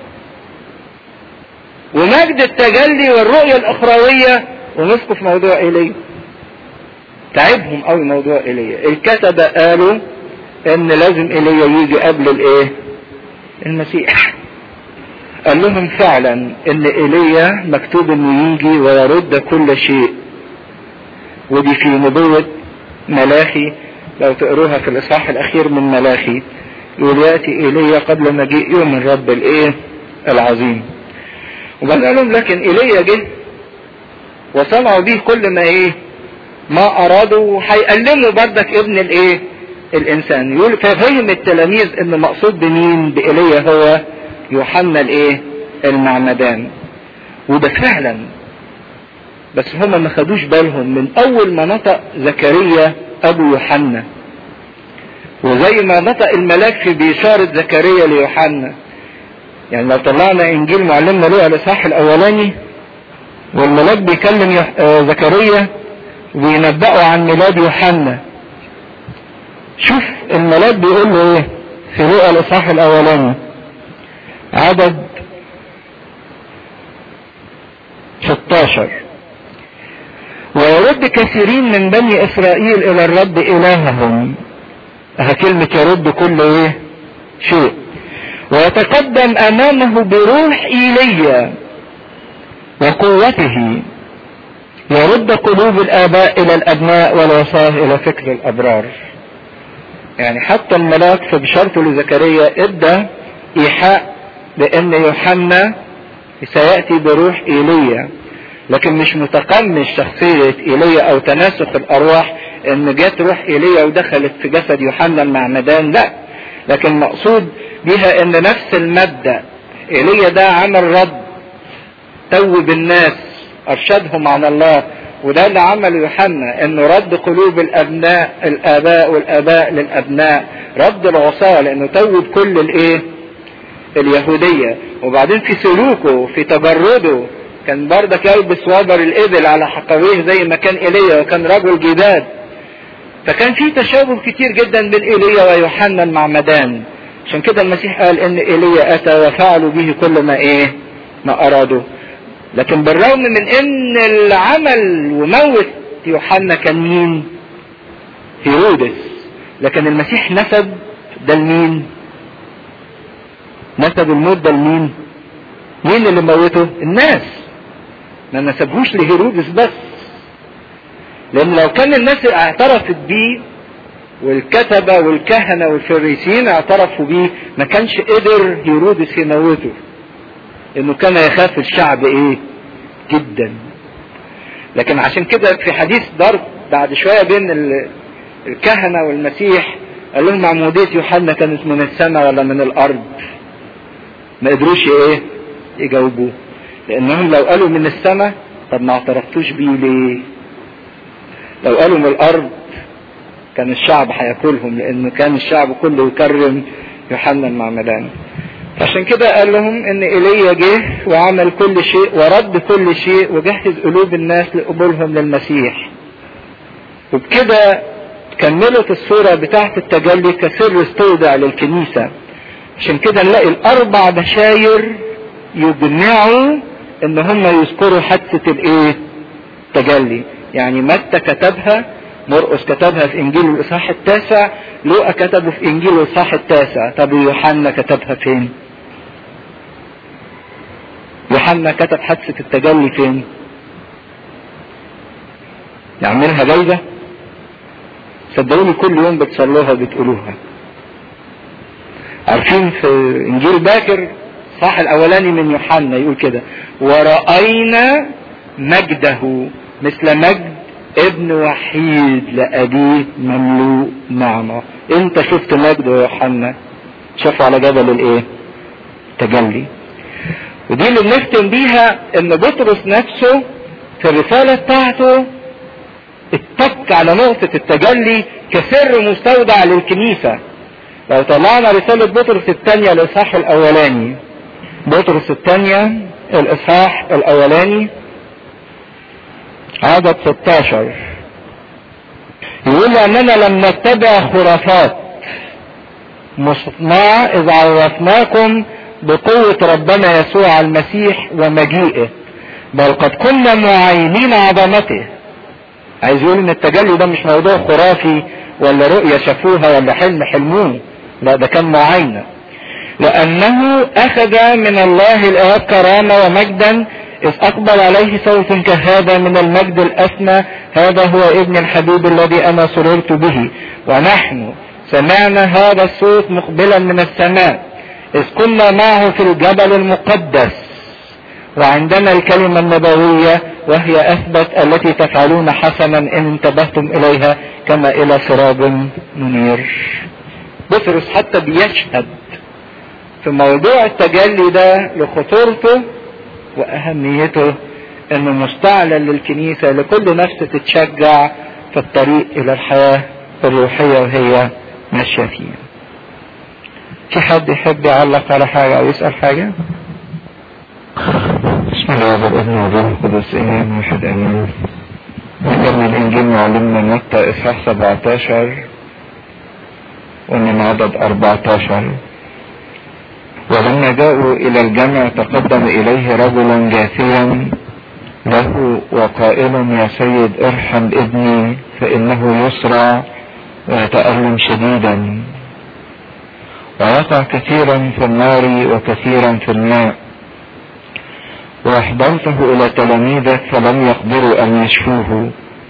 ومجد التجلي والرؤية الاخروية ومسكوا في موضوع ايليا تعبهم قوي موضوع ايليا الكتبة قالوا ان لازم ايليا يجي قبل الايه المسيح قال لهم فعلا ان ايليا مكتوب انه يجي ويرد كل شيء ودي في نبوة ملاخي لو تقروها في الاصحاح الاخير من ملاخي يقول ياتي ايليا قبل مجيء يوم الرب الايه العظيم وبعدين قال لهم لكن ايليا جه وصنعوا به كل ما ايه ما ارادوا وهيألموا بردك ابن الايه الانسان يقول ففهم التلاميذ ان مقصود بمين بايليا هو يوحنا الايه المعمدان وده فعلا بس هما ما خدوش بالهم من اول ما نطق زكريا ابو يوحنا وزي ما نطق الملاك في بإشارة زكريا ليوحنا يعني لو طلعنا انجيل معلمنا له الاصحاح الاولاني والملاك بيكلم يح... آه زكريا وينبأه عن ميلاد يوحنا شوف الملاك بيقول له ايه في رؤى الاصحاح الاولاني عدد 16 ويرد كثيرين من بني اسرائيل الى الرب الههم ها كلمة يرد كل ايه شيء ويتقدم امامه بروح ايليا وقوته يرد قلوب الاباء الى الابناء والوصاه الى فكر الابرار يعني حتى الملاك في بشارته لزكريا ادى ايحاء بان يوحنا سياتي بروح ايليا لكن مش متقمص شخصية ايليا او تناسخ الارواح ان جت روح ايليا ودخلت في جسد يوحنا المعمدان لا لكن مقصود بها ان نفس المبدأ ايليا ده عمل رد توب الناس ارشدهم عن الله وده اللي عمله يوحنا انه رد قلوب الابناء الاباء والاباء للابناء رد العصاة لانه توب كل الايه اليهودية وبعدين في سلوكه في تجرده كان بردك يلبس وبر الابل على حقويه زي ما كان ايليا وكان رجل جداد فكان في تشابه كتير جدا بين ايليا ويوحنا المعمدان عشان كده المسيح قال ان ايليا اتى وفعلوا به كل ما ايه ما ارادوا لكن بالرغم من ان العمل وموت يوحنا كان مين هيرودس لكن المسيح نسب ده لمين نسب الموت ده لمين مين اللي موته الناس ما نسبهوش لهيرودس بس لان لو كان الناس اعترفت بيه والكتبة والكهنة والفريسيين اعترفوا بيه ما كانش قدر هيرودس يموته انه كان يخاف الشعب ايه جدا لكن عشان كده في حديث ضرب بعد شوية بين الكهنة والمسيح قال لهم عمودية يوحنا كانت من السماء ولا من الارض ما قدروش ايه يجاوبوه لانهم لو قالوا من السماء طب ما اعترفتوش بيه ليه لو قالوا من الارض كان الشعب هياكلهم لان كان الشعب كله يكرم يوحنا المعمدان عشان كده قال لهم ان ايليا جه وعمل كل شيء ورد كل شيء وجهز قلوب الناس لقبولهم للمسيح وبكده كملت الصورة بتاعت التجلي كسر استودع للكنيسة عشان كده نلاقي الاربع بشاير يجمعوا ان هم يذكروا حادثة الايه تجلي يعني متى كتبها مرقس كتبها في انجيل الاصحاح التاسع لوقا كتبه في انجيل الاصحاح التاسع طب يوحنا كتبها فين يوحنا كتب حادثة التجلي فين يعملها جايزة صدقوني كل يوم بتصلوها بتقولوها عارفين في انجيل باكر صح الاولاني من يوحنا يقول كده ورأينا مجده مثل مجد ابن وحيد لأبيه مملوء نعمة انت شفت مجد يوحنا شافه على جبل الايه تجلي ودي اللي بنختم بيها ان بطرس نفسه في الرسالة بتاعته اتك على نقطة التجلي كسر مستودع للكنيسة لو طلعنا رسالة بطرس الثانية الإصحاح الأولاني بطرس الثانية الاصحاح الاولاني عدد 16 يقول اننا لم نتبع خرافات مصنعة اذ عرفناكم بقوة ربنا يسوع المسيح ومجيئه بل قد كنا معينين عظمته عايز يقول ان التجلي ده مش موضوع خرافي ولا رؤية شافوها ولا حلم حلموه لا ده كان معاينة لأنه أخذ من الله الآب كرامة ومجدا إذ أقبل عليه صوت كهذا من المجد الأسمى هذا هو ابن الحبيب الذي أنا سررت به ونحن سمعنا هذا الصوت مقبلا من السماء إذ كنا معه في الجبل المقدس وعندنا الكلمة النبوية وهي أثبت التي تفعلون حسنا إن انتبهتم إليها كما إلى سراب منير بطرس حتى بيشهد في موضوع التجلي ده لخطورته وأهميته إنه مستعلن للكنيسة لكل نفس تتشجع في الطريق إلى الحياة الروحية وهي ماشية فيها. في حد يحب يعلق على حاجة أو يسأل حاجة؟ بسم الله والابن والروح القدس إمام واحد أمين ذكرنا الإنجيل معلمنا متى إصحاح 17 ومن عدد 14 ولما جاءوا إلى الجمع تقدم إليه رجل جاثيا له وقائلا يا سيد ارحم ابني فإنه يسرع ويتألم شديدا ويقع كثيرا في النار وكثيرا في الماء وأحضرته إلى تلاميذك فلم يقدروا أن يشفوه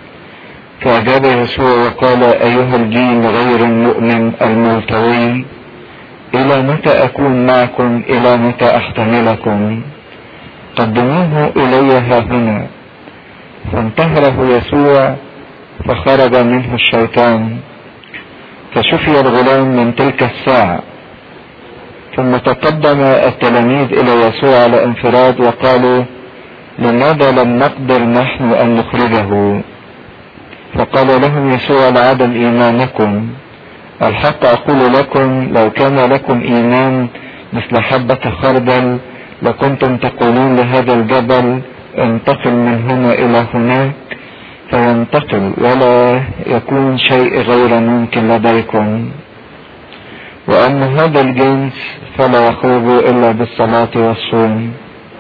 فأجاب يسوع وقال أيها الجيل غير المؤمن الملتوي إلى متى أكون معكم إلى متى أحتملكم قدموه إلي ها هنا فانتهره يسوع فخرج منه الشيطان فشفي الغلام من تلك الساعة ثم تقدم التلاميذ إلى يسوع على انفراد وقالوا لماذا لم نقدر نحن أن نخرجه فقال لهم يسوع لعدم إيمانكم الحق أقول لكم لو كان لكم إيمان مثل حبة خردل لكنتم تقولون لهذا الجبل انتقل من هنا إلى هناك فينتقل ولا يكون شيء غير ممكن لديكم وأما هذا الجنس فلا يخرج إلا بالصلاة والصوم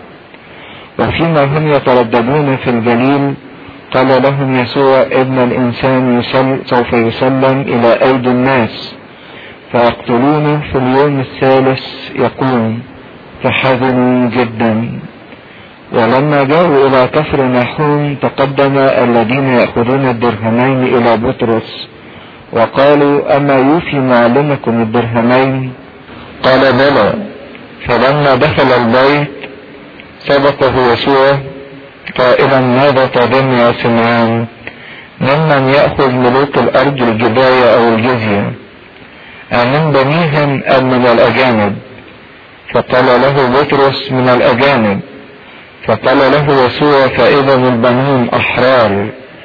وفيما هم يترددون في الجليل قال لهم يسوع ابن الإنسان يسل سوف يسلم إلى أيدي الناس فيقتلونه في اليوم الثالث يقوم فحزنوا جدا ولما جاءوا إلى كفر نحوم تقدم الذين يأخذون الدرهمين إلى بطرس وقالوا أما يوفي معلمكم الدرهمين قال بلى فلما دخل البيت سبقه يسوع قائلا ماذا تظن يا سمعان ممن يأخذ ملوك الأرض الجباية أو الجزية أمن بنيهم أم من الأجانب فقال له بطرس من الأجانب فقال له يسوع فإذا البنون أحرار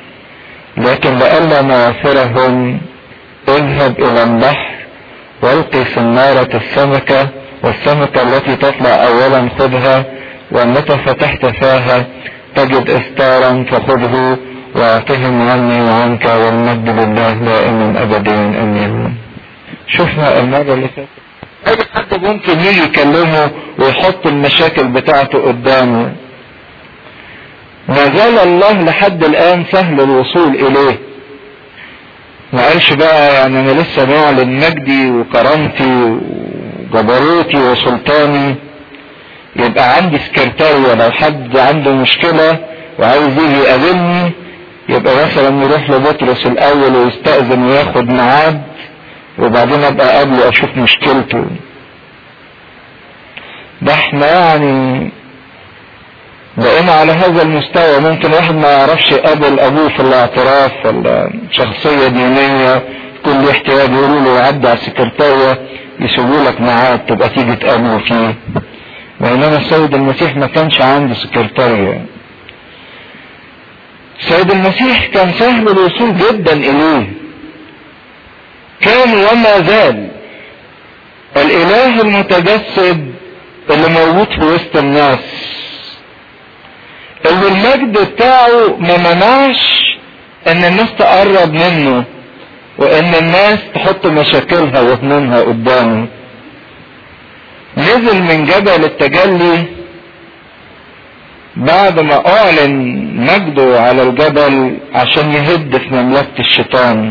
لكن لئلا نغفرهم اذهب إلى البحر والقي في النارة السمكة والسمكة التي تطلع أولا خذها ومتى فتحت فاها تجد استارا فخذه واعطهم عني وعنك والمجد لله دائما ابديا امين شفنا المرة اللي فاتت اي حد ممكن يجي يكلمه ويحط المشاكل بتاعته قدامه ما زال الله لحد الان سهل الوصول اليه ما قالش بقى يعني انا لسه بعلن مجدي وكرامتي وجبروتي وسلطاني يبقى عندي سكرتارية لو حد عنده مشكلة وعايز يجي يقابلني يبقى مثلا يروح لبطرس الاول ويستأذن وياخد ميعاد وبعدين ابقى قبله اشوف مشكلته ده احنا يعني بقينا على هذا المستوى ممكن واحد ما يعرفش يقابل ابوه في الاعتراف ولا شخصية دينية كل احتياج يقولوا له يعدي على السكرتارية يسيبوا لك ميعاد تبقى تيجي تقابله فيه بينما السيد المسيح ما كانش عنده سكرتارية السيد المسيح كان سهل الوصول جدا اليه كان وما زال الاله المتجسد اللي موجود في وسط الناس اللي المجد بتاعه ما منعش ان الناس تقرب منه وان الناس تحط مشاكلها وهمومها قدامه نزل من جبل التجلي بعد ما اعلن مجده على الجبل عشان يهد في مملكة الشيطان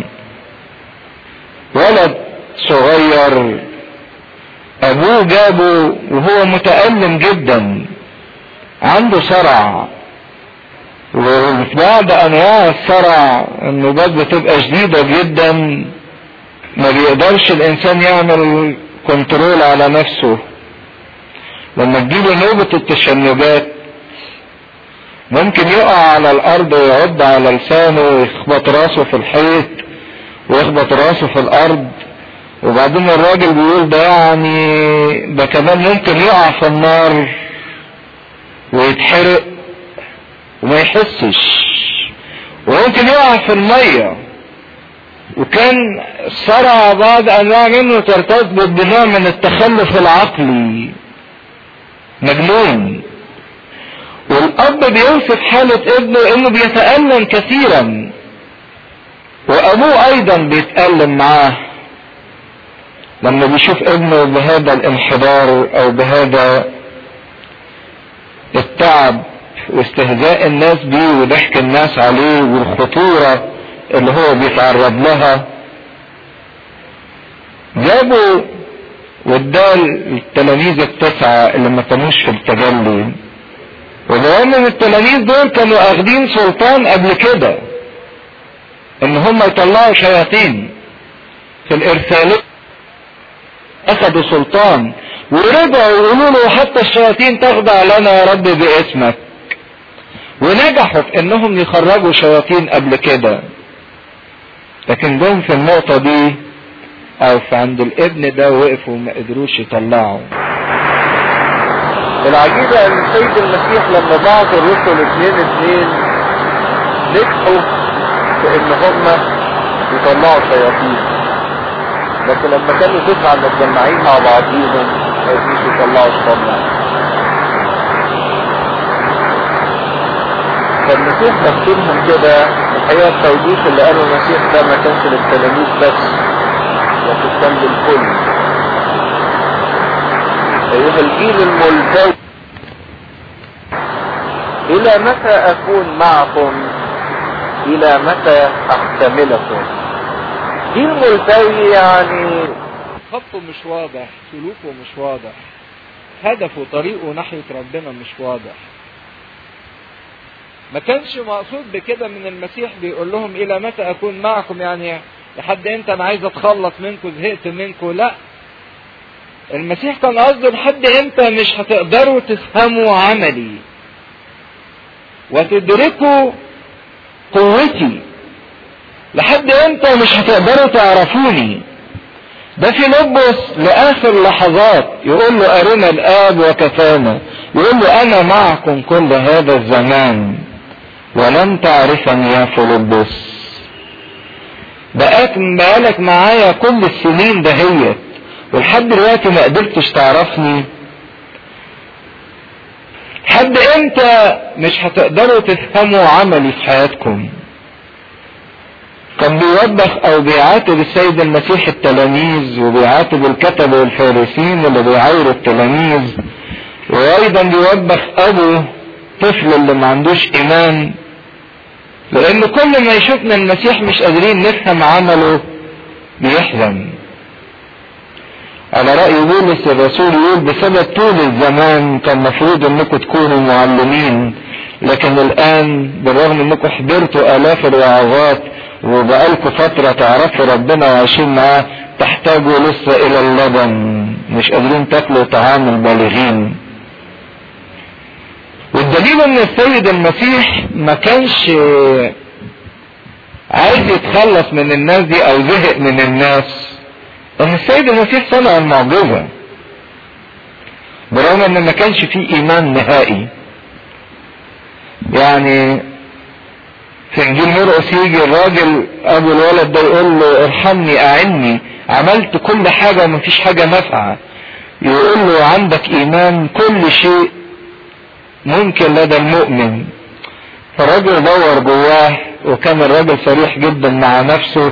ولد صغير ابوه جابه وهو متألم جدا عنده صرع وفي بعض انواع الصرع النوبات بتبقى شديدة جدا ما بيقدرش الانسان يعمل كنترول على نفسه لما تجيله نوبة التشنجات ممكن يقع على الارض ويعض على لسانه ويخبط راسه في الحيط ويخبط راسه في الارض وبعدين الراجل بيقول ده يعني ده كمان ممكن يقع في النار ويتحرق وما يحسش وممكن يقع في المية وكان صرع بعض انواع منه ترتبط بنوع من التخلف العقلي مجنون والاب بيوصف حالة ابنه انه بيتألم كثيرا وابوه ايضا بيتألم معاه لما بيشوف ابنه بهذا الانحدار او بهذا التعب واستهزاء الناس بيه وضحك الناس عليه والخطورة اللي هو بيتعرض لها جابوا واداه التلاميذ التسعة اللي ما كانوش في التجلي ولان التلاميذ دول كانوا اخدين سلطان قبل كده ان هم يطلعوا شياطين في الارسالية اخدوا سلطان ورجعوا يقولوا له حتى الشياطين تخضع لنا يا رب باسمك ونجحوا في انهم يخرجوا شياطين قبل كده لكن جم في النقطة دي او في عند الابن ده وقفوا وما قدروش يطلعوا العجيبة ان السيد المسيح لما بعت الرسل اثنين اثنين نجحوا في ان هم يطلعوا شياطين لكن لما كانوا تسعة متجمعين مع بعضيهم ما يقدروش يطلعوا الشيطان فالمسيح تفسيرهم كده الحقيقة التوضيح اللي قاله المسيح ده ما كانش للتلاميذ بس لكن كان للكل أيها الجيل الملتوي إلى متى أكون معكم إلى متى أحتملكم جيل ملتوي يعني خطه مش واضح سلوكه مش واضح هدفه طريقه ناحية ربنا مش واضح ما كانش مقصود بكده من المسيح بيقول لهم الى متى اكون معكم يعني لحد امتى انا عايز اتخلص منكم زهقت منكم لا المسيح كان قصده لحد امتى مش هتقدروا تفهموا عملي وتدركوا قوتي لحد امتى مش هتقدروا تعرفوني ده في لبس لاخر لحظات يقول له ارنا الاب وكفانا يقول له انا معكم كل هذا الزمان ولم تعرفني يا فيلبس بقاك بقالك معايا كل السنين دهيت ولحد دلوقتي ما قدرتش تعرفني لحد امتى مش هتقدروا تفهموا عملي في حياتكم كان بيوبخ او بيعاتب السيد المسيح التلاميذ وبيعاتب الكتبة والفارسين اللي بيعايروا التلاميذ وايضا بيوبخ ابو طفل اللي ما عندوش ايمان لان كل ما يشوفنا المسيح مش قادرين نفهم عمله بيحزن على رأي بولس الرسول يقول بسبب طول الزمان كان مفروض انكم تكونوا معلمين لكن الان بالرغم انكم حضرتوا الاف الوعظات وبقالكم فترة تعرفوا ربنا وعايشين معاه تحتاجوا لسه الى اللبن مش قادرين تاكلوا طعام البالغين والدليل ان السيد المسيح ما كانش عايز يتخلص من الناس دي او زهق من الناس ان السيد المسيح صنع المعجزة برغم ان ما كانش فيه ايمان نهائي يعني في انجيل مرقس يجي الراجل ابو الولد ده يقول له ارحمني اعني عملت كل حاجة وما فيش حاجة نافعة يقول له عندك ايمان كل شيء ممكن لدى المؤمن فالراجل دور جواه وكان الراجل صريح جدا مع نفسه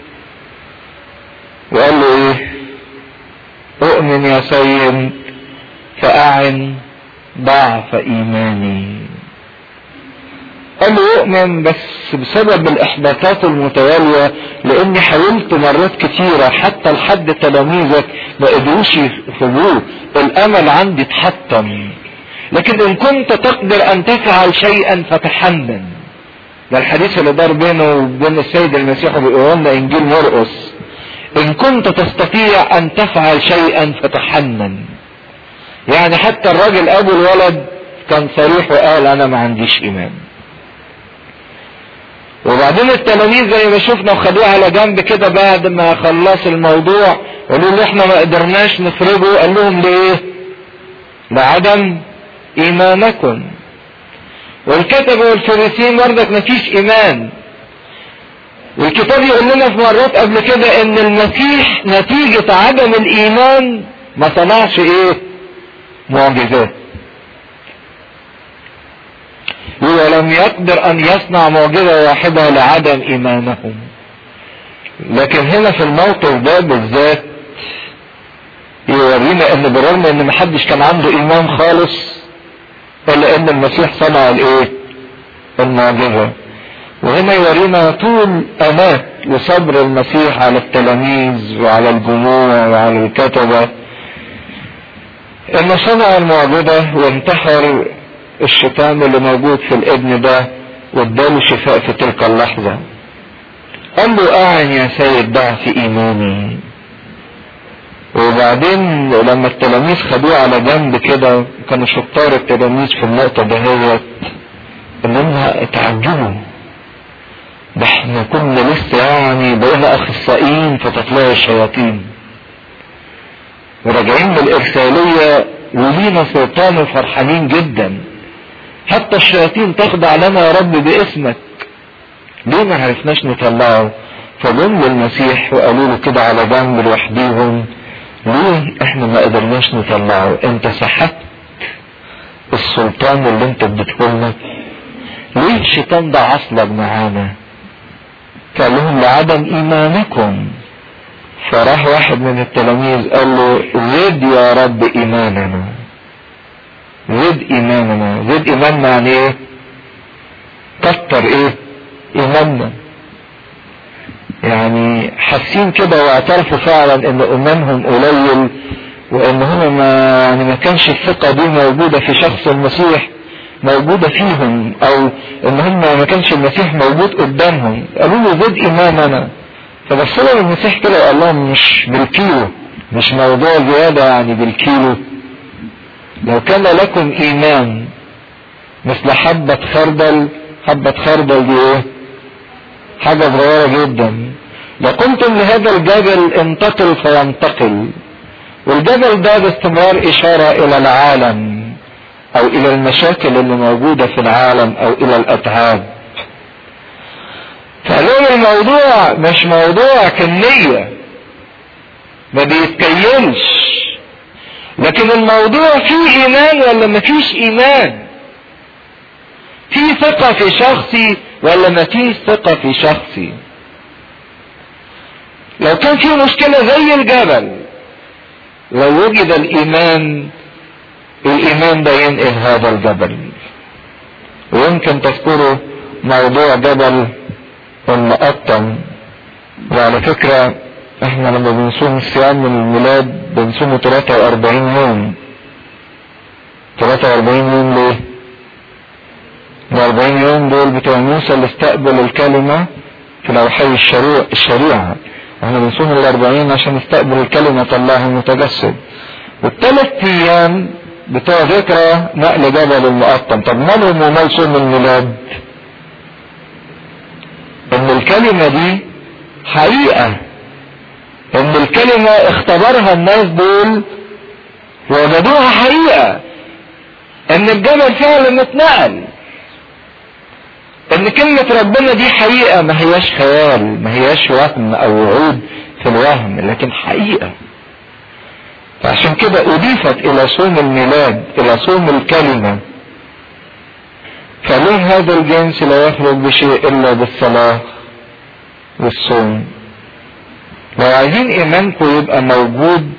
وقال له ايه اؤمن يا سيد فاعن ضعف ايماني قال له اؤمن بس بسبب الاحباطات المتوالية لاني حاولت مرات كتيرة حتى لحد تلاميذك ما قدروش يفوقوه الامل عندي اتحطم لكن ان كنت تقدر ان تفعل شيئا فتحنن ده الحديث اللي دار بينه وبين السيد المسيح وبيقول لنا انجيل مرقس ان كنت تستطيع ان تفعل شيئا فتحنن يعني حتى الراجل ابو الولد كان صريح وقال انا ما عنديش ايمان وبعدين التلاميذ زي ما شفنا وخدوه على جنب كده بعد ما خلص الموضوع قالوا له احنا ما قدرناش نخرجه قال لهم ليه لعدم ايمانكم والكتبة والفريسيين برضك ما فيش ايمان والكتاب يقول لنا في مرات قبل كده ان المسيح نتيجة عدم الايمان ما صنعش ايه معجزات ولم يقدر ان يصنع معجزة واحدة لعدم ايمانهم لكن هنا في الموقف ده بالذات يورينا ان بالرغم ان محدش كان عنده ايمان خالص الا ان المسيح صنع الايه المعجزة وهنا يورينا طول امات وصبر المسيح على التلاميذ وعلى الجموع وعلى الكتبة ان صنع المعجزة وانتحر الشيطان اللي موجود في الابن ده واداله شفاء في تلك اللحظة قال له اعن يا سيد ضعف ايماني وبعدين لما التلاميذ خدوه على جنب كده كانوا شطار التلاميذ في النقطة دهيت انهم اتعجبوا ده احنا كنا لسه يعني بقينا اخصائيين في تطلع الشياطين وراجعين بالارسالية ولينا سلطان وفرحانين جدا حتى الشياطين تخضع لنا يا رب باسمك ليه ما عرفناش نطلعه فجم للمسيح وقالوا له كده على جنب لوحديهم ليه احنا ما قدرناش نطلعه انت سحبت السلطان اللي انت اديتهولنا ليه الشيطان ده عصلك معانا قال لهم لعدم ايمانكم فراح واحد من التلاميذ قال له زد يا رب ايماننا زد ايماننا زد ايماننا يعني ايه كتر ايه ايماننا يعني حاسين كده واعترفوا فعلا ان ايمانهم قليل وان هم ما يعني ما كانش الثقه دي موجوده في شخص المسيح موجوده فيهم او ان هم ما كانش المسيح موجود قدامهم قالوا له زد ايماننا فبص لهم المسيح كده وقال لهم مش بالكيلو مش موضوع زياده يعني بالكيلو لو كان لكم ايمان مثل حبة خردل حبة خردل دي ايه حاجة صغيرة جدا لقلتم لهذا الجبل انتقل فينتقل والجبل ده باستمرار اشارة الى العالم او الى المشاكل اللي موجودة في العالم او الى الاتعاب فقالوا الموضوع مش موضوع كمية ما بيتكيلش لكن الموضوع فيه ايمان ولا مفيش ايمان في ثقة في شخصي ولا مفيش ثقة في شخصي لو كان في مشكلة زي الجبل لو وجد الايمان الايمان ده ينقل هذا الجبل ويمكن تذكروا موضوع جبل المقطم وعلى فكرة احنا لما بنصوم الصيام من الميلاد بنصومه 43 يوم 43 يوم ليه؟ ال 40 يوم دول بتوع موسى اللي استقبل الكلمة في لوحي الشريعة الشريعة احنا بنصوم ال 40 عشان نستقبل الكلمة الله المتجسد والثلاث ايام بتوع ذكرى نقل جبل المقطم طب مالهم ومال صوم الميلاد؟ ان الكلمة دي حقيقة ان الكلمة اختبرها الناس دول وجدوها حقيقة ان الجبل فعلا اتنقل ان كلمة ربنا دي حقيقة ما هياش خيال ما هياش وهم او وعود في الوهم لكن حقيقة فعشان كده اضيفت الى صوم الميلاد الى صوم الكلمة فليه هذا الجنس لا يخرج بشيء الا بالصلاة والصوم لو عايزين ايمانكم يبقى موجود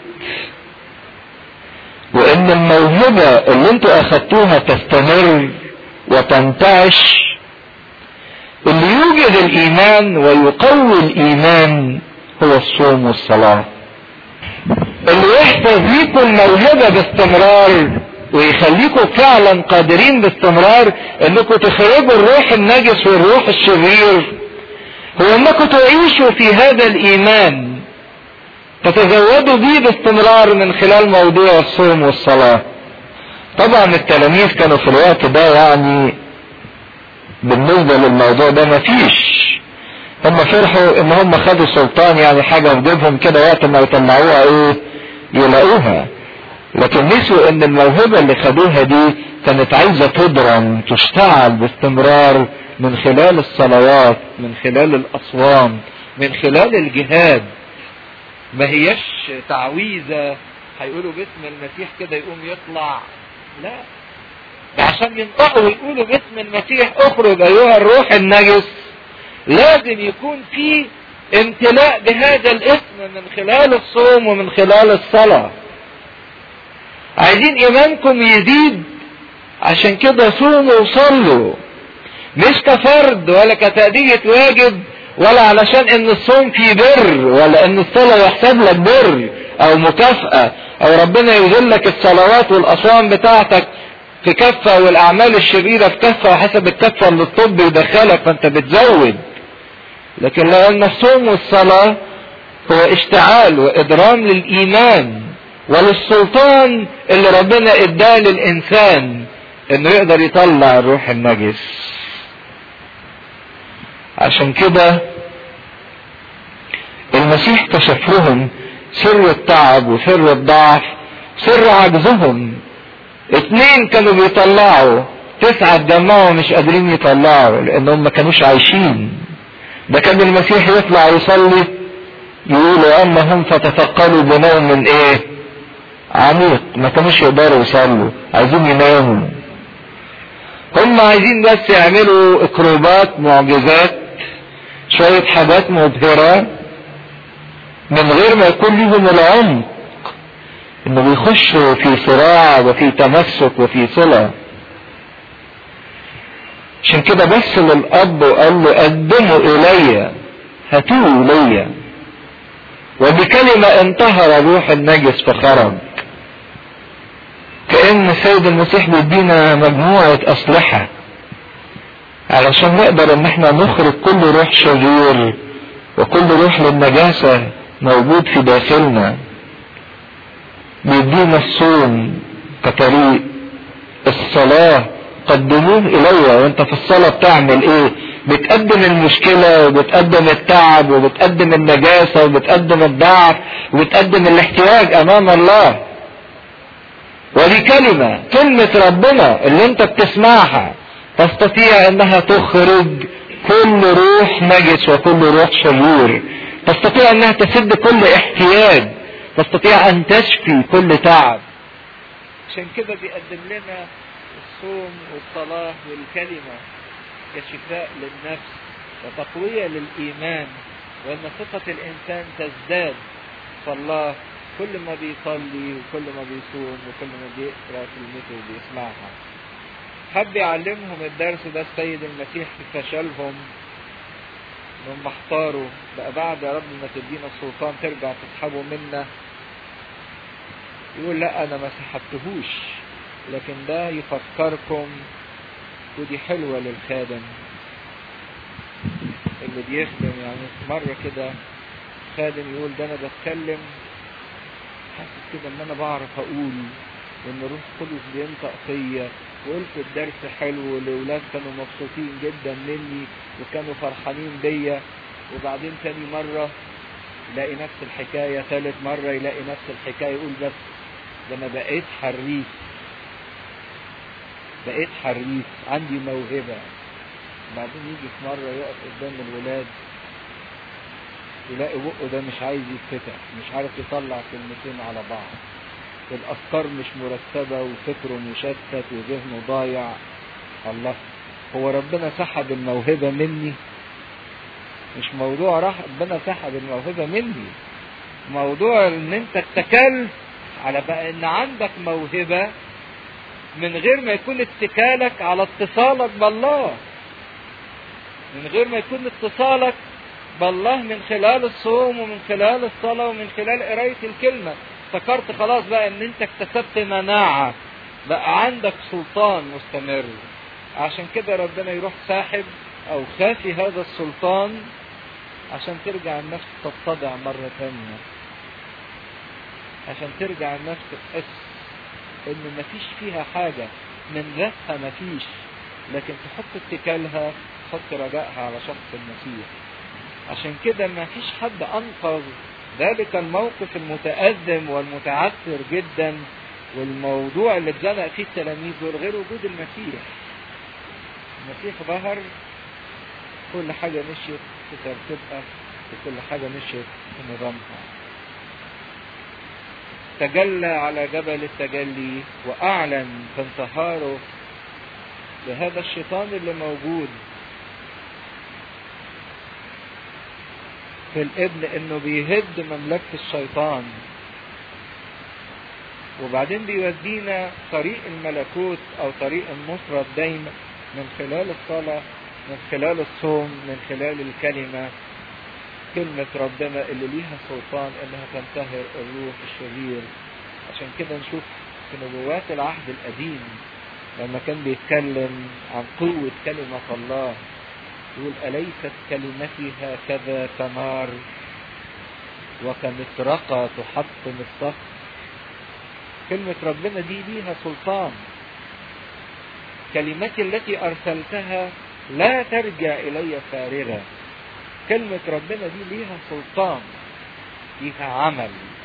وان الموهبة اللي انتوا اخدتوها تستمر وتنتعش اللي يوجد الايمان ويقوي الايمان هو الصوم والصلاة اللي يحفظ ليكم الموهبة باستمرار ويخليكم فعلا قادرين باستمرار انكم تخرجوا الروح النجس والروح الشرير هو انكم تعيشوا في هذا الايمان تتزودوا بيه باستمرار من خلال موضوع الصوم والصلاة طبعا التلاميذ كانوا في الوقت ده يعني بالنسبة للموضوع ده مفيش هم فرحوا ان هم خدوا سلطان يعني حاجة في جيبهم كده وقت ما يطلعوها ايه يلاقوها لكن نسوا ان الموهبة اللي خدوها دي كانت عايزة تضرم تشتعل باستمرار من خلال الصلوات من خلال الاصوام من خلال الجهاد ما هيش تعويذة هيقولوا باسم المسيح كده يقوم يطلع لا ده عشان ينطقوا ويقولوا باسم المسيح اخرج ايها الروح النجس لازم يكون في امتلاء بهذا الاسم من خلال الصوم ومن خلال الصلاة عايزين ايمانكم يزيد عشان كده صوموا وصلوا مش كفرد ولا كتأدية واجب ولا علشان ان الصوم فيه بر ولا ان الصلاة يحسب لك بر او مكافأة او ربنا يذلك الصلوات والاصوام بتاعتك في كفة والاعمال الشريرة في كفة وحسب الكفة اللي الطب يدخلك فانت بتزود لكن لان الصوم والصلاة هو اشتعال وادرام للايمان وللسلطان اللي ربنا اداه للانسان انه يقدر يطلع الروح النجس عشان كده المسيح كشف لهم سر التعب وسر الضعف سر عجزهم اتنين كانوا بيطلعوا تسعة اتجمعوا مش قادرين يطلعوا لانهم ما كانوش عايشين ده كان المسيح يطلع يصلي يقولوا اما هم فتثقلوا بنوم من ايه عميق ما كانوش يقدروا يصلوا عايزين يناموا هم عايزين بس يعملوا اكروبات معجزات شوية حاجات مبهرة من غير ما يكون لهم العمق انه بيخشوا في صراع وفي تمسك وفي صلة عشان كده بص للاب وقال له قدموا الي هاتوه الي وبكلمة انتهر الروح النجس فخرج كأن السيد المسيح بيدينا مجموعة أسلحة علشان نقدر ان احنا نخرج كل روح شرير وكل روح للنجاسة موجود في داخلنا بيدينا الصوم كطريق الصلاة قدموه الي وانت في الصلاة بتعمل ايه بتقدم المشكلة وبتقدم التعب وبتقدم النجاسة وبتقدم الضعف وبتقدم الاحتياج امام الله ودي كلمة كلمة ربنا اللي انت بتسمعها تستطيع انها تخرج كل روح نجس وكل روح شرير تستطيع انها تسد كل احتياج تستطيع ان تشفي كل تعب عشان كده بيقدم لنا الصوم والصلاة والكلمة كشفاء للنفس وتقوية للإيمان وأن ثقة الإنسان تزداد فالله كل ما بيصلي وكل ما بيصوم وكل ما بيقرأ كلمته وبيسمعها حب يعلمهم الدرس ده السيد المسيح في فشلهم انهم احتاروا بقى بعد يا رب ما تدينا السلطان ترجع تسحبه منا يقول لا انا ما سحبتهوش لكن ده يفكركم ودي حلوة للخادم اللي بيخدم يعني مرة كده خادم يقول ده انا بتكلم حاسس كده ان انا بعرف اقول وان الروح القدس بينطق فيا وقلت الدرس حلو والاولاد كانوا مبسوطين جدا مني وكانوا فرحانين بيا وبعدين تاني مرة يلاقي نفس الحكاية ثالث مرة يلاقي نفس الحكاية يقول بس ده انا بقيت حريف بقيت حريف عندي موهبة بعدين يجي في مرة يقف قدام الولاد يلاقي بقه ده مش عايز يتفتح مش عارف يطلع كلمتين على بعض الافكار مش مرتبة وفكره مشتت وذهنه ضايع الله هو ربنا سحب الموهبة مني مش موضوع راح ربنا سحب الموهبة مني موضوع ان انت اتكلت على بقى ان عندك موهبة من غير ما يكون اتكالك على اتصالك بالله من غير ما يكون اتصالك بالله من خلال الصوم ومن خلال الصلاة ومن خلال قراية الكلمة افتكرت خلاص بقى ان انت اكتسبت مناعة بقى عندك سلطان مستمر عشان كده ربنا يروح ساحب او خافي هذا السلطان عشان ترجع النفس تتضع مرة ثانية عشان ترجع النفس تحس ان مفيش فيها حاجة من ذاتها مفيش لكن تحط اتكالها تحط رجائها على شخص المسيح عشان كده مفيش حد انقذ ذلك الموقف المتأزم والمتعثر جدا والموضوع اللي اتزنق فيه التلاميذ دول غير وجود المسيح المسيح ظهر كل حاجة مشيت في ترتيبها وكل حاجة مشيت في نظامها تجلى على جبل التجلي وأعلن في انتهاره لهذا الشيطان اللي موجود في الابن انه بيهد مملكة الشيطان وبعدين بيودينا طريق الملكوت او طريق النصرة دايما من خلال الصلاة من خلال الصوم من خلال الكلمة كلمة ربنا اللي ليها سلطان انها تنتهر الروح الشرير عشان كده نشوف في نبوات العهد القديم لما كان بيتكلم عن قوة كلمة الله يقول أليست كلمتي هكذا كنار وكمطرقة تحطم الصخر كلمة ربنا دي ليها سلطان كلمتي التي أرسلتها لا ترجع إلي فارغة كلمة ربنا دي ليها سلطان ليها عمل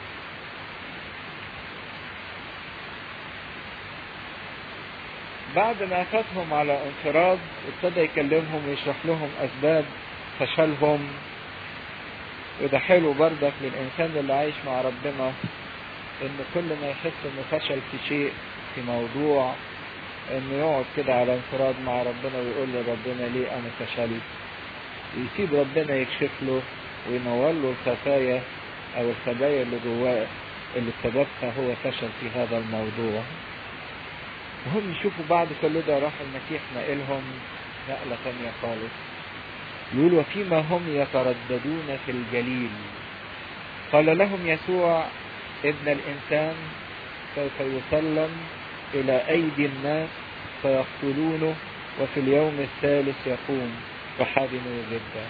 بعد ما أخذهم على انفراد ابتدى يكلمهم ويشرح لهم أسباب فشلهم وده حلو بردك للإنسان اللي عايش مع ربنا إن كل ما يحس إنه فشل في شيء في موضوع إنه يقعد كده على انفراد مع ربنا ويقول لربنا ليه أنا فشلت ويسيب ربنا يكشف له وينور له الخفايا أو الخبايا اللي جواه اللي سببها هو فشل في هذا الموضوع وهم يشوفوا بعد كل ده راح المسيح نقلهم نقلة تانية خالص يقول وفيما هم يترددون في الجليل قال لهم يسوع ابن الإنسان سوف يسلم إلى أيدي الناس فيقتلونه وفي اليوم الثالث يقوم وحزنوا جدا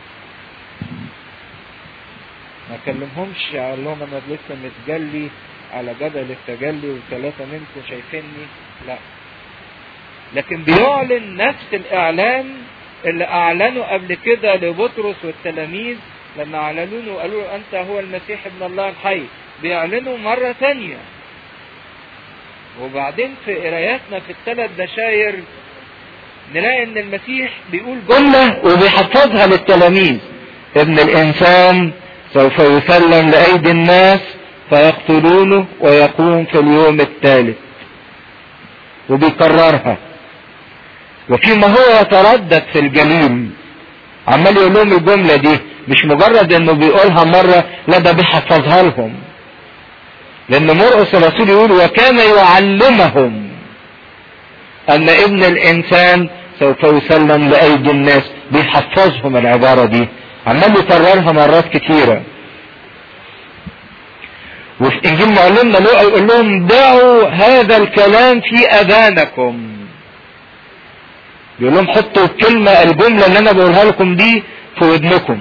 ما كلمهمش قال لهم انا لسه متجلي على جبل التجلي وثلاثة منكم شايفيني لا لكن بيعلن نفس الاعلان اللي اعلنوا قبل كده لبطرس والتلاميذ لما اعلنوا له قالوا له انت هو المسيح ابن الله الحي بيعلنوا مرة تانية وبعدين في قراياتنا في الثلاث بشاير نلاقي ان المسيح بيقول جملة وبيحفظها للتلاميذ ابن الانسان سوف يسلم لايدي الناس فيقتلونه ويقوم في اليوم الثالث وبيكررها وفيما هو يتردد في الجليل عمال يقول لهم الجملة دي مش مجرد انه بيقولها مرة لا ده بيحفظها لهم لان مرقس الرسول يقول وكان يعلمهم ان ابن الانسان سوف يسلم لايدي الناس بيحفظهم العبارة دي عمال يكررها مرات كتيرة وفي انجيل معلمنا لوقا يقول لهم دعوا هذا الكلام في اذانكم يقول لهم حطوا الكلمة الجملة اللي انا بقولها لكم دي في ودنكم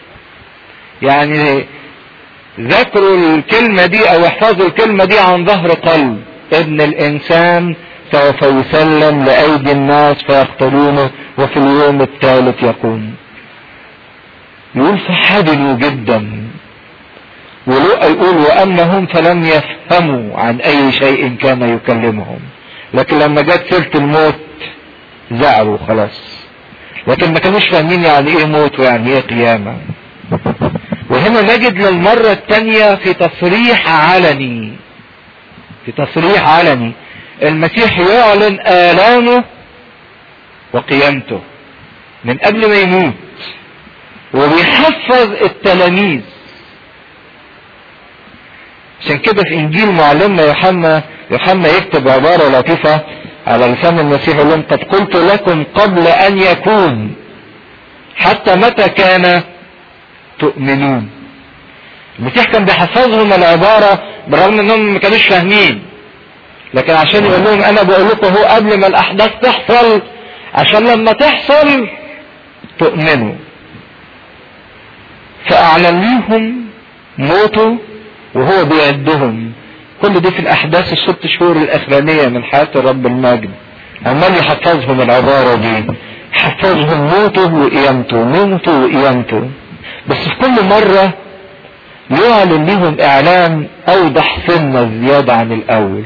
يعني ذكروا الكلمة دي او احفظوا الكلمة دي عن ظهر قلب ابن الانسان سوف يسلم لأيدي الناس فيقتلونه وفي اليوم الثالث يقوم يقول فحزنوا جدا ولوقا يقول واما هم فلم يفهموا عن اي شيء كان يكلمهم لكن لما جت سيره الموت زعلوا خلاص لكن ما كانوش فاهمين يعني ايه موت ويعني ايه قيامه وهنا نجد للمره الثانيه في تصريح علني في تصريح علني المسيح يعلن آلامه وقيامته من قبل ما يموت وبيحفظ التلاميذ عشان كده في انجيل معلمنا يوحنا يوحنا يكتب عبارة لطيفة على لسان المسيح يقول لهم قد قلت لكم قبل ان يكون حتى متى كان تؤمنون المسيح كان بيحفظهم العبارة بالرغم انهم ما كانوش فاهمين لكن عشان يقول لهم انا بقول لكم هو قبل ما الاحداث تحصل عشان لما تحصل تؤمنوا فاعلن لهم موته وهو بيعدهم كل دي في الاحداث الست شهور الاخرانية من حياة الرب المجد عمال يحفظهم العبارة دي حفظهم موته وقيامته موته وقيامته بس في كل مرة يعلن لهم اعلان اوضح سنة زيادة عن الاول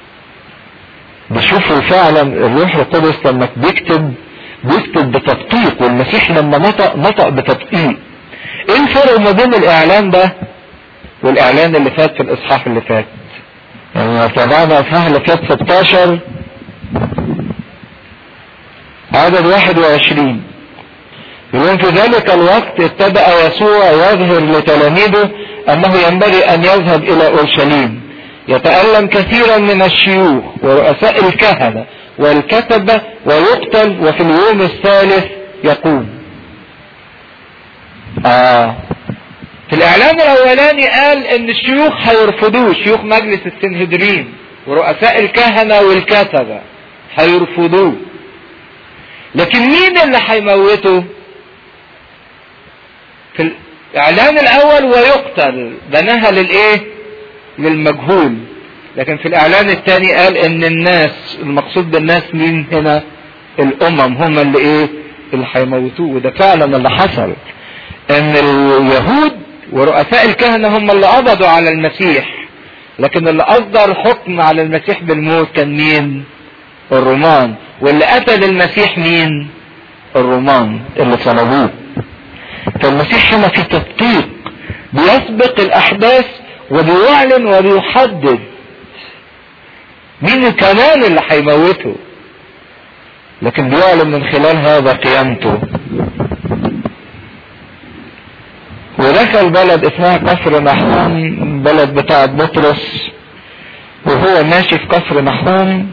بشوفوا فعلا الروح القدس لما بيكتب بيكتب بتدقيق والمسيح لما نطق نطق بتدقيق ايه الفرق ما بين الاعلان ده والاعلان اللي فات في الاصحاح اللي فات يعني لو تابعنا الاصحاح اللي فات 16 عدد 21 يقول في ذلك الوقت ابتدأ يسوع يظهر لتلاميذه انه ينبغي ان يذهب الى اورشليم يتألم كثيرا من الشيوخ ورؤساء الكهنة والكتبة ويقتل وفي اليوم الثالث يقوم آه. في الاعلان الاولاني قال ان الشيوخ هيرفضوه شيوخ مجلس السنهدرين ورؤساء الكهنة والكتبة هيرفضوه لكن مين اللي هيموته في الاعلان الاول ويقتل بناها للايه للمجهول لكن في الاعلان الثاني قال ان الناس المقصود بالناس مين هنا الامم هم اللي ايه اللي هيموتوه وده فعلا اللي حصل ان اليهود ورؤساء الكهنة هم اللي قبضوا على المسيح لكن اللي اصدر حكم على المسيح بالموت كان مين الرومان واللي قتل المسيح مين الرومان اللي صلبوه فالمسيح هنا في تدقيق بيسبق الاحداث وبيعلن وبيحدد مين كمان اللي هيموته لكن بيعلن من خلال هذا قيامته ودخل بلد اسمها كفر نحوم بلد بتاعة بطرس وهو ماشي في كفر نحوم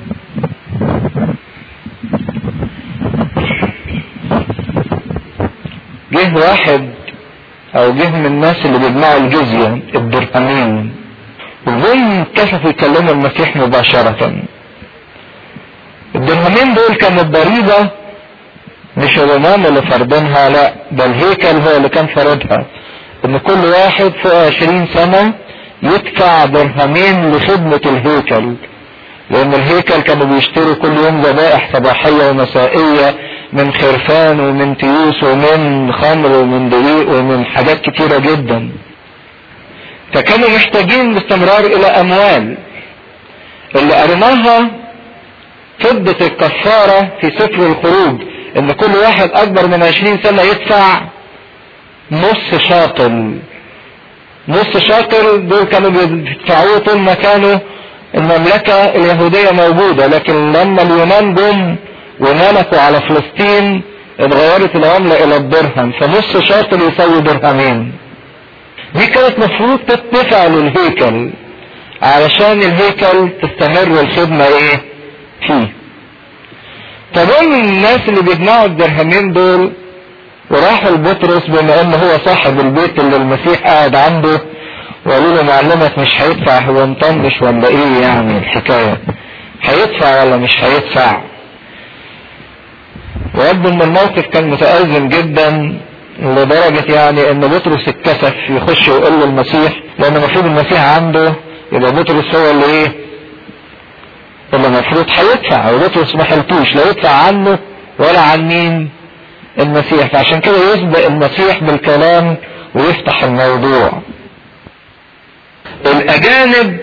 جه واحد او جه من الناس اللي بيجمعوا الجزية الدرهمين وجم كشفوا يكلموا المسيح مباشرة الدرهمين دول كانوا ضريبة مش الرومان اللي فرضينها لا ده الهيكل هو اللي كان فرضها ان كل واحد فوق عشرين سنة يدفع درهمين لخدمة الهيكل لان الهيكل كانوا بيشتروا كل يوم ذبائح صباحية ومسائية من خرفان ومن تيوس ومن خمر ومن دقيق ومن حاجات كتيرة جدا فكانوا محتاجين باستمرار الى اموال اللي قريناها فضة الكفارة في سفر الخروج ان كل واحد اكبر من عشرين سنة يدفع نص شاطر نص شاطر دول كانوا بيدفعوه طول ما كانوا المملكة اليهودية موجودة لكن لما اليونان جم وملكوا على فلسطين اتغيرت العملة الى الدرهم فنص شاطر يساوي درهمين دي كانت مفروض تدفع للهيكل علشان الهيكل تستمر الخدمة ايه فيه فدول الناس اللي بيجمعوا الدرهمين دول وراحوا لبطرس بما ان هو صاحب البيت اللي المسيح قاعد عنده وقالوا له معلمك مش هيدفع هو مطنش ولا ايه يعني الحكاية هيدفع ولا مش هيدفع ويبدو ان الموقف كان متأزم جدا لدرجة يعني ان بطرس اتكسف يخش ويقول له المسيح لان المفروض المسيح عنده يبقى بطرس هو اللي ايه اللي المفروض هيدفع وبطرس ما حلتوش لا يدفع عنه ولا عن مين المسيح فعشان كده يسبق المسيح بالكلام ويفتح الموضوع الاجانب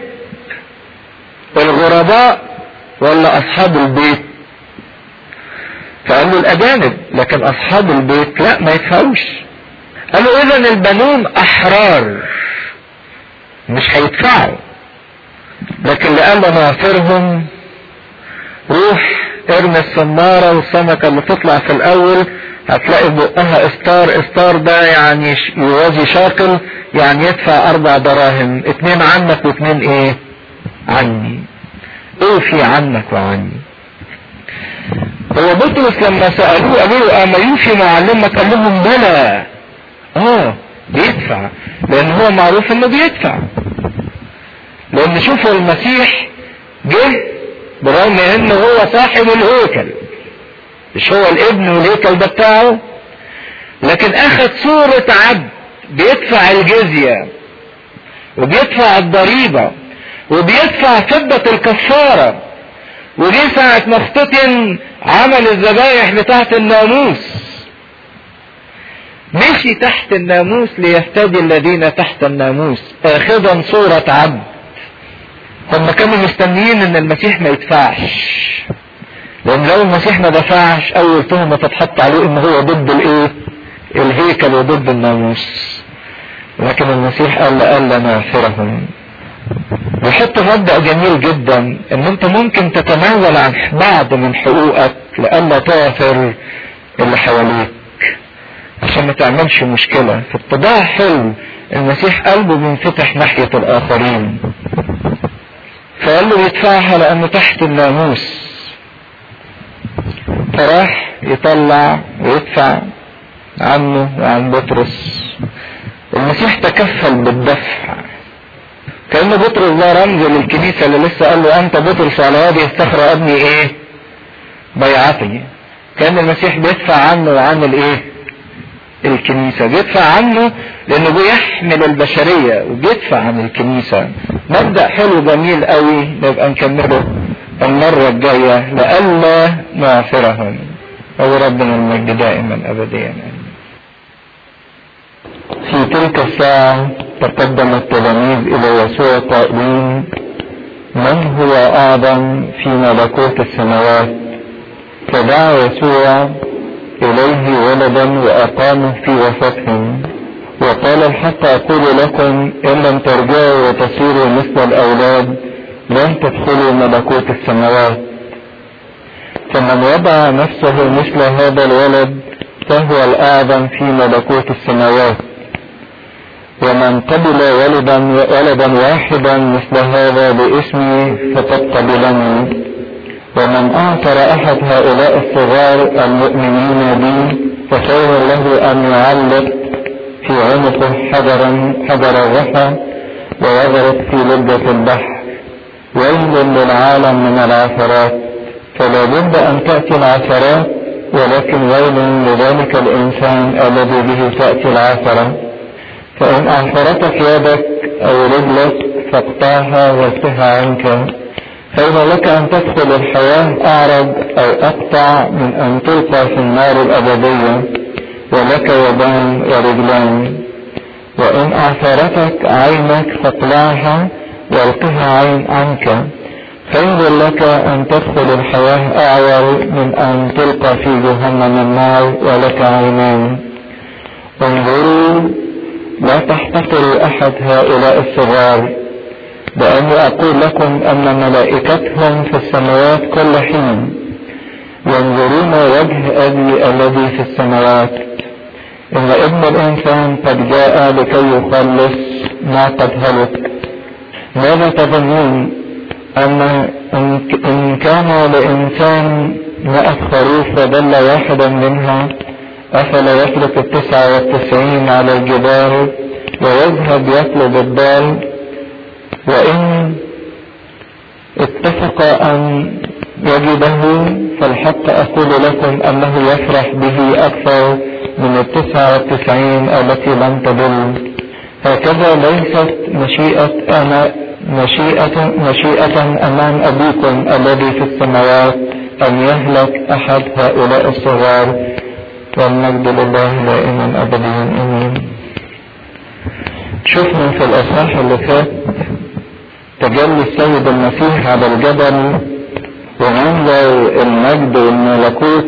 الغرباء ولا اصحاب البيت فقالوا الاجانب لكن اصحاب البيت لا ما يدفعوش قالوا اذا البنون احرار مش هيدفعوا لكن لألا نعثرهم روح ارمي السمارة والسمكة اللي تطلع في الاول هتلاقي بقها استار استار ده يعني يوازي شاكل يعني يدفع اربع دراهم اتنين عنك واتنين ايه عني اوفي عنك وعني هو بطرس لما سألوه قالوا له اما يوفي معلمك قال لهم بلى اه بيدفع لان هو معروف انه بيدفع لان شوفوا المسيح جه برغم انه هو صاحب الهيكل مش هو الابن والهيكل ده بتاعه لكن اخذ صورة عبد بيدفع الجزية وبيدفع الضريبة وبيدفع فضة الكفارة ودي ساعة ما اختتن عمل الذبايح بتاعة الناموس مشي تحت الناموس ليفتدي الذين تحت الناموس اخذا صورة عبد هم كانوا مستنيين ان المسيح ما يدفعش لان لو المسيح ما دفعش اول تهمة تتحط عليه ان هو ضد الايه الهيكل وضد الناموس لكن المسيح قال قال ناصرهم ويحط مبدأ جميل جدا ان انت ممكن تتنازل عن بعض من حقوقك لألا تعثر اللي حواليك عشان ما تعملش مشكلة في الطباع حلو المسيح قلبه بينفتح ناحية الآخرين فقال له يدفعها لأنه تحت الناموس فراح يطلع ويدفع عنه وعن بطرس المسيح تكفل بالدفع كأن بطرس ده رمز للكنيسة اللي لسه قال له أنت بطرس على هذه الصخرة أبني إيه؟ بيعتي كان المسيح بيدفع عنه وعن الإيه؟ الكنيسة بيدفع عنه لأنه بيحمل البشرية وبيدفع عن الكنيسة مبدأ حلو جميل قوي نبقى نكمله المرة الجاية لألا نعثرهم هو ربنا المجد دائما أبديا في تلك الساعة تقدم التلاميذ إلى يسوع قائلين من هو أعظم في ملكوت السماوات فدعا يسوع إليه ولدا وأقامه في وسطهم وقال الحق أقول لكم إن لم ترجعوا وتصيروا مثل الأولاد لن تدخلوا ملكوت السماوات فمن وضع نفسه مثل هذا الولد فهو الأعظم في ملكوت السماوات ومن قبل ولدا ولدا واحدا مثل هذا باسمي فقد قبلني ومن اعثر احد هؤلاء الصغار المؤمنين بي فخير له ان يعلق في عنقه حجرا حجر الرحى ويغرق في لجة البحر ويل للعالم من العثرات فلا بد ان تأتي العثرات ولكن ويل لذلك الانسان الذي به تأتي العثرة فإن أعثرتك يدك أو رجلك فاقطعها واكفها عنك فإن لك أن تدخل الحياة أعرض أو أقطع من أن تلقى في النار الأبدية ولك يدان ورجلان وإن أعثرتك عينك فاقلعها والقها عين عنك فإن لك أن تدخل الحياة أعور من أن تلقى في جهنم النار ولك عينان انظروا لا تحتقروا احد هؤلاء الصغار لاني اقول لكم ان ملائكتهم في السماوات كل حين ينظرون وجه ابي الذي في السماوات ان ابن الانسان قد جاء لكي يخلص ما قد هلك ماذا تظنون ان ان كان لانسان مئة خروف وضل واحدا منها أفلا يترك التسعة والتسعين على الجبال ويذهب يطلب الضال وإن اتفق أن يجده فالحق أقول لكم أنه يفرح به أكثر من التسعة والتسعين التي لم تضل هكذا ليست مشيئة أنا مشيئة مشيئة أمام أبيكم الذي في السماوات أن يهلك أحد هؤلاء الصغار والمجد لله دائما ابدا امين شفنا في الاصحاح اللي فات تجلي السيد المسيح على الجبل ومنظر المجد والملكوت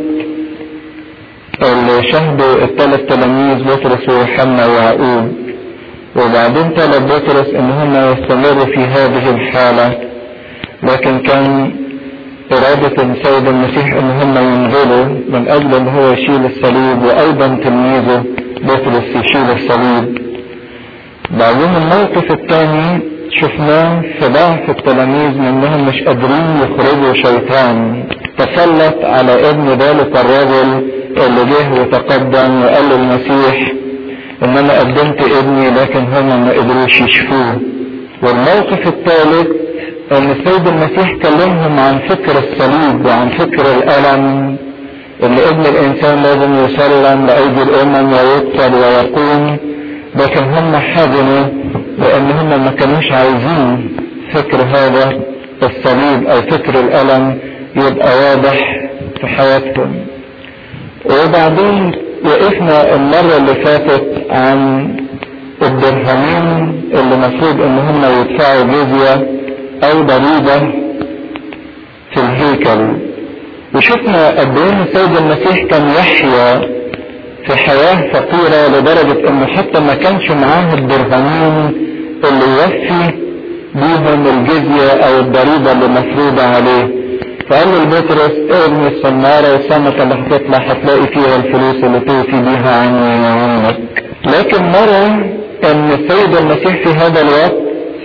اللي شهدوا الثلاث تلاميذ بطرس ويوحنا ويعقوب وبعدين طلب بطرس ان هم يستمروا في هذه الحالة لكن كان إرادة السيد المسيح إن هم ينزلوا من أجل إن هو يشيل الصليب وأيضا تلميذه بطرس يشيل الصليب. بعدين الموقف الثاني شفناه في ضعف التلاميذ انهم مش قادرين يخرجوا شيطان تسلط على ابن ذلك الرجل اللي جه وتقدم وقال للمسيح ان انا قدمت ابني لكن هم ما قدروش يشفوه والموقف الثالث ان السيد المسيح كلمهم عن فكر الصليب وعن فكر الالم ان ابن الانسان لازم يسلم لايدي الامم ويقتل ويقوم لكن هم حزنوا لان هم ما كانوش عايزين فكر هذا الصليب او فكر الالم يبقى واضح في حياتهم وبعدين وقفنا المرة اللي فاتت عن الدرهمين اللي المفروض ان هم يدفعوا جزية او ضريبة في الهيكل وشفنا قد ايه السيد المسيح كان يحيا في حياة فقيرة لدرجة انه حتى ما كانش معاه الدرهمين اللي يوفي بيهم الجزية او الضريبة اللي مفروضة عليه فقال له لبطرس ارمي الصنارة والسمكة اللي هتطلع هتلاقي فيها الفلوس اللي توفي بيها عني وعنك لكن مرة ان السيد المسيح في هذا الوقت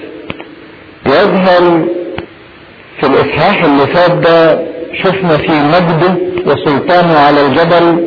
يظهر في الاصحاح اللي فات ده شفنا في مجده وسلطانه على الجبل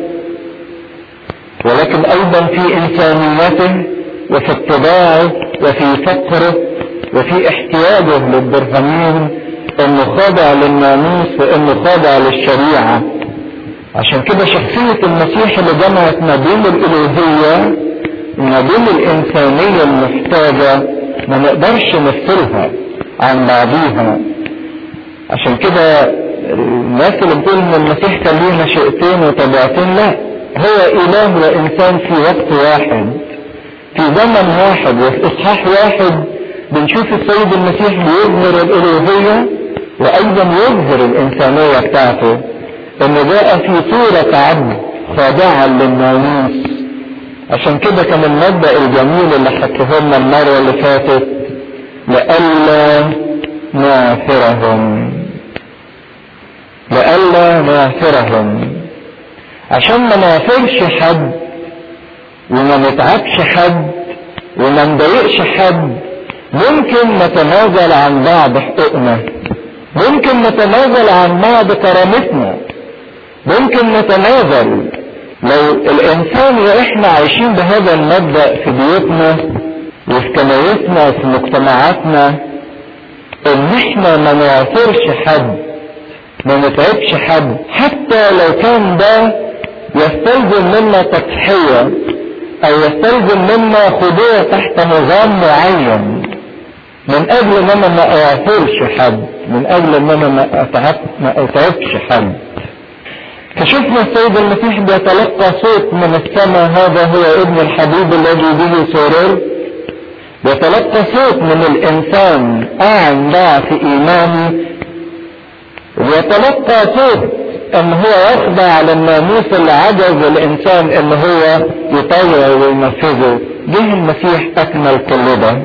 ولكن ايضا في انسانيته وفي اتباعه وفي فقره وفي احتياجه للدرهمين انه خاضع للناموس وانه خاضع للشريعة عشان كده شخصية المسيح اللي جمعت ما بين الالوهية وما بين الانسانية المحتاجة ما نقدرش نفصلها عن بعضيها عشان كده الناس اللي بتقول ان المسيح كان ليه مشيئتين وطبيعتين لا هو اله وانسان في وقت واحد في زمن واحد وفي اصحاح واحد بنشوف السيد المسيح بيظهر الالوهية وايضا يظهر الانسانية بتاعته انه جاء في صورة عبد خاضعا للناموس عشان كده كان المبدأ الجميل اللي حكيه لنا المرة اللي فاتت لئلا نعثرهم لئلا نعثرهم عشان ما نعثرش حد وما نتعبش حد وما نضايقش حد ممكن نتنازل عن بعض حقوقنا ممكن نتنازل عن بعض كرامتنا ممكن نتنازل لو الانسان واحنا عايشين بهذا المبدأ في بيوتنا وفي كنايسنا وفي مجتمعاتنا ان احنا ما نعثرش حد ما نتعبش حد حتى لو كان ده يستلزم منا تضحية او يستلزم منا خضوع تحت نظام معين من اجل ان انا ما اعثرش حد من اجل ان انا ما اتعب ما اتعبش حد فشفنا السيد المسيح بيتلقى صوت من السماء هذا هو ابن الحبيب الذي به سرر بيتلقى صوت من الانسان اعن ضعف ايماني ويتلقى صوت ان هو يخضع للناموس اللي عجز الانسان ان هو يطيع وينفذه جه المسيح اكمل كل ده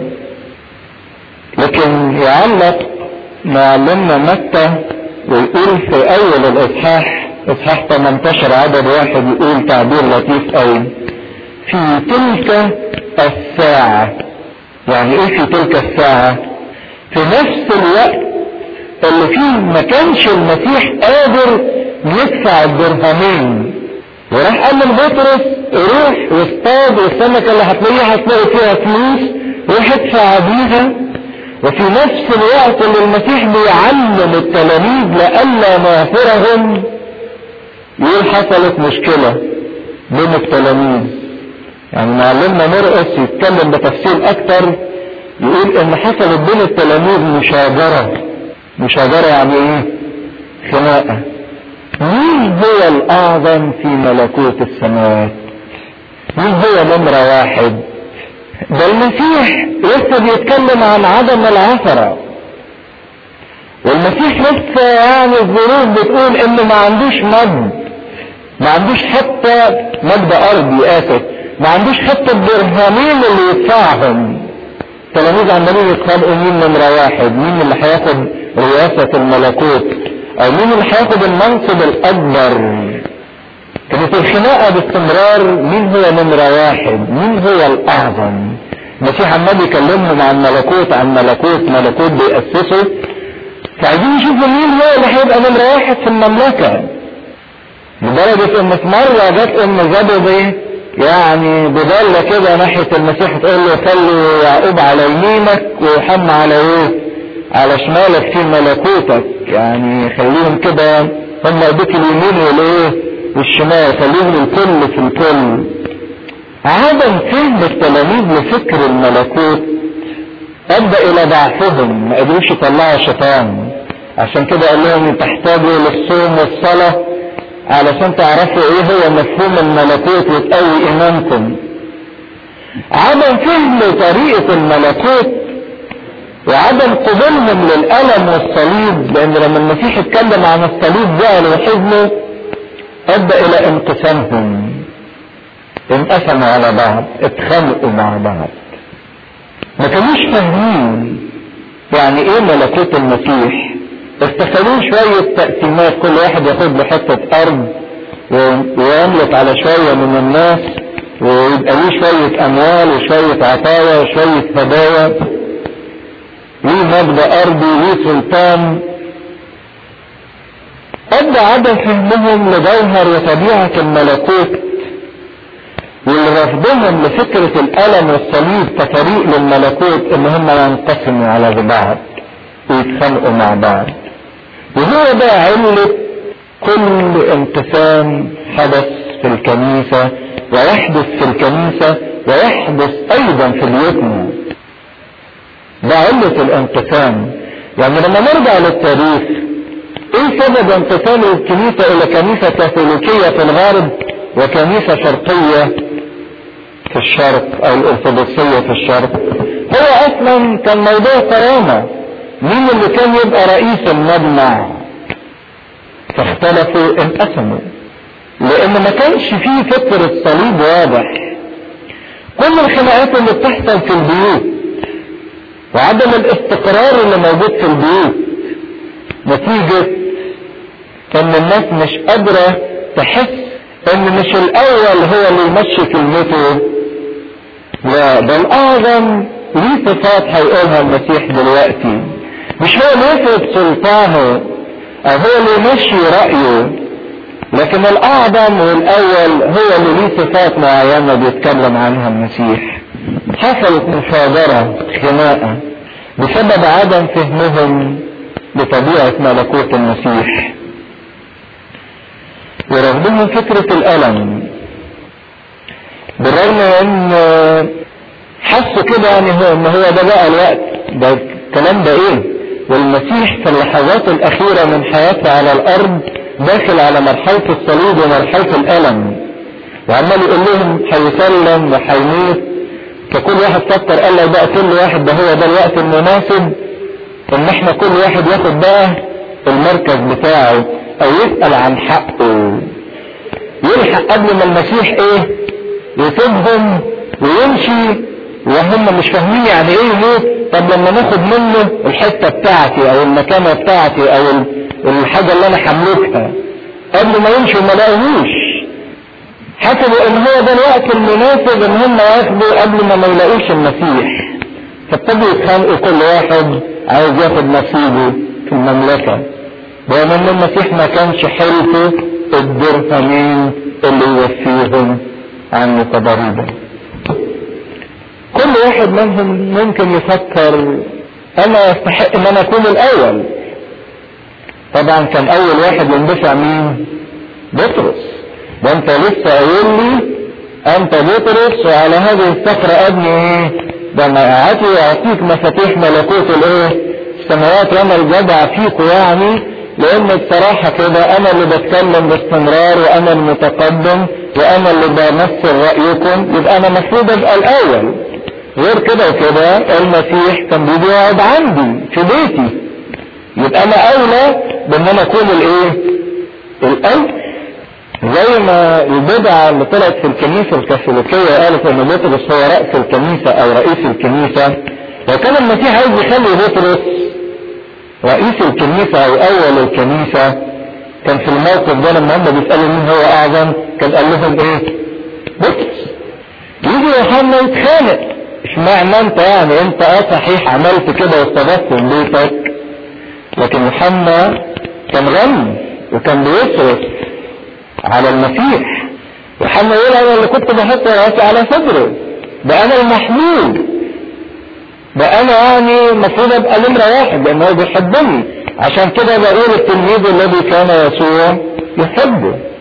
لكن يعلق معلمنا متى ويقول في اول الاصحاح اصحاح 18 عدد واحد يقول تعبير لطيف قوي في تلك الساعة يعني ايه في تلك الساعة في نفس الوقت اللي فيه ما كانش المسيح قادر يدفع الدرهمين وراح قال لبطرس روح واصطاد والسمكة اللي هتلاقيها هتلاقي فيها فلوس روح ادفع بيها وفي نفس الوقت اللي المسيح بيعلم التلاميذ لئلا ناثرهم يقول حصلت مشكلة بين التلاميذ يعني معلمنا مرقس يتكلم بتفصيل اكتر يقول ان حصلت بين التلاميذ مشاجرة مشاجرة يعني ايه خناقة مين هو الاعظم في ملكوت السماوات مين هو نمرة واحد ده المسيح لسه بيتكلم عن عدم العثرة والمسيح لسه يعني الظروف بتقول انه ما عندوش مجد ما عندوش حتى مجد ارضي اسف ما عندوش حتى الدرهمين اللي يدفعهم التلاميذ عمالين يتخانقوا مين نمرة واحد مين اللي هياخد رئاسة الملكوت او مين اللي هياخد المنصب الاكبر كانت الخناقة باستمرار مين هو نمرة واحد مين هو الاعظم المسيح عمال يكلمهم عن ملكوت عن ملكوت ملكوت بيأسسه فعايزين يشوفوا مين هو اللي هيبقى نمرة واحد في المملكة لدرجة ان في مرة جت ام زبدي يعني بضلة كده ناحية المسيح تقول له خلي يعقوب على يمينك ويوحنا على ايه على شمالك في ملكوتك يعني خليهم كده هم ايديك اليمين والايه والشمال خليهم الكل في الكل عدم فهم التلاميذ لفكر الملكوت ادى الى ضعفهم ما قدروش يطلعوا شيطان عشان كده قال لهم تحتاجوا للصوم والصلاه علشان تعرفوا ايه هو مفهوم الملكوت وتقوي ايمانكم عدم فهم طريقة الملكوت وعدم قبولهم للألم والصليب لأن لما المسيح اتكلم عن الصليب زعل وحزنه أدى إلى انقسامهم انقسموا على بعض اتخانقوا مع بعض ما كانوش فاهمين يعني ايه ملكوت المسيح استخدموا شوية تقسيمات كل واحد ياخد له حتة أرض ويملك على شوية من الناس ويبقى ليه شوية أموال وشوية عطايا وشوية هدايا ليه مبدأ أرضي ليه سلطان أدى عدم فهمهم لجوهر وطبيعة الملكوت ولرفضهم لفكرة الألم والصليب كطريق للملكوت إن هم ينقسموا على بعض ويتخانقوا مع بعض وهو ده علة كل انقسام حدث في الكنيسة ويحدث في الكنيسة ويحدث ايضا في بيوتنا ده علة الانقسام يعني لما نرجع للتاريخ ايه سبب انقسام الكنيسة الى كنيسة كاثوليكية في الغرب وكنيسة شرقية في الشرق او الارثوذكسية في الشرق هو اصلا كان موضوع كرامة مين اللي كان يبقى رئيس المجمع فاختلفوا انقسموا لان ما كانش فيه فكر الصليب واضح كل الخناقات اللي بتحصل في البيوت وعدم الاستقرار اللي موجود في البيوت نتيجة ان الناس مش قادرة تحس ان مش الاول هو اللي يمشي كلمته لا ده الاعظم ليه صفات هيقولها المسيح دلوقتي مش هو اللي يفرض سلطانه او هو اللي يمشي رأيه لكن الاعظم والاول هو اللي ليه صفات معينة بيتكلم عنها المسيح حصلت مصادرة خناقة بسبب عدم فهمهم لطبيعة ملكوت المسيح ورغبهم فكرة الألم بالرغم ان حسوا كده يعني هو ان هو ده بقى الوقت ده الكلام ده ايه والمسيح في اللحظات الاخيرة من حياته على الارض داخل على مرحلة الصليب ومرحلة الالم وعمال يقول لهم هيسلم وهيموت فكل واحد فكر قال لك بقى كل واحد ده هو ده الوقت المناسب ان احنا كل واحد ياخد بقى المركز بتاعه او يسأل عن حقه يلحق قبل ما المسيح ايه يسيبهم ويمشي وهم مش فاهمين يعني ايه يموت طب لما ناخد منه الحتة بتاعتي او المكانة بتاعتي او الحاجة اللي انا هملكها قبل ما يمشوا ما لاقوهوش حسبوا ان هو ده الوقت المناسب ان هم ياخدوا قبل ما ما يلاقوش المسيح فابتدوا يتخانقوا كل واحد عايز ياخد نصيبه في المملكة رغم ان المسيح ما كانش حلفه الدرهمين اللي يوفيهم عنه كضريبة كل واحد منهم ممكن يفكر انا يستحق ان انا اكون الاول طبعا كان اول واحد يندفع مين بطرس ده انت لسه قايل لي انت بطرس وعلى هذه الصخرة ابني ايه ده مقعتي واعطيك مفاتيح ملكوت الايه السماوات وانا الجدع فيكم يعني لان بصراحة كده انا اللي بتكلم باستمرار وانا المتقدم وانا اللي بمثل رأيكم يبقى انا المفروض ابقى الاول غير كده وكده المسيح كان بيجي يقعد عندي في بيتي يبقى انا اولى بان انا اكون الايه الاول زي ما البدعة اللي طلعت في الكنيسة الكاثوليكية قالت ان بطرس هو رأس الكنيسة او رئيس الكنيسة لو كان المسيح عايز يخلي بطرس رئيس الكنيسة او اول الكنيسة كان في الموقف ده لما هم بيسألوا مين هو اعظم كان قال لهم ايه بطرس يجي يوحنا يتخانق اشمعنى انت يعني انت اه صحيح عملت كده واستضفت من بيتك لكن يوحنا كان غني وكان بيصرف على المسيح يوحنا يقول انا اللي كنت بحط راسي على صدره ده انا المحمود ده انا يعني المفروض ابقى نمرة واحد لان هو بيحبني عشان كده بقول التلميذ الذي كان يسوع يحبه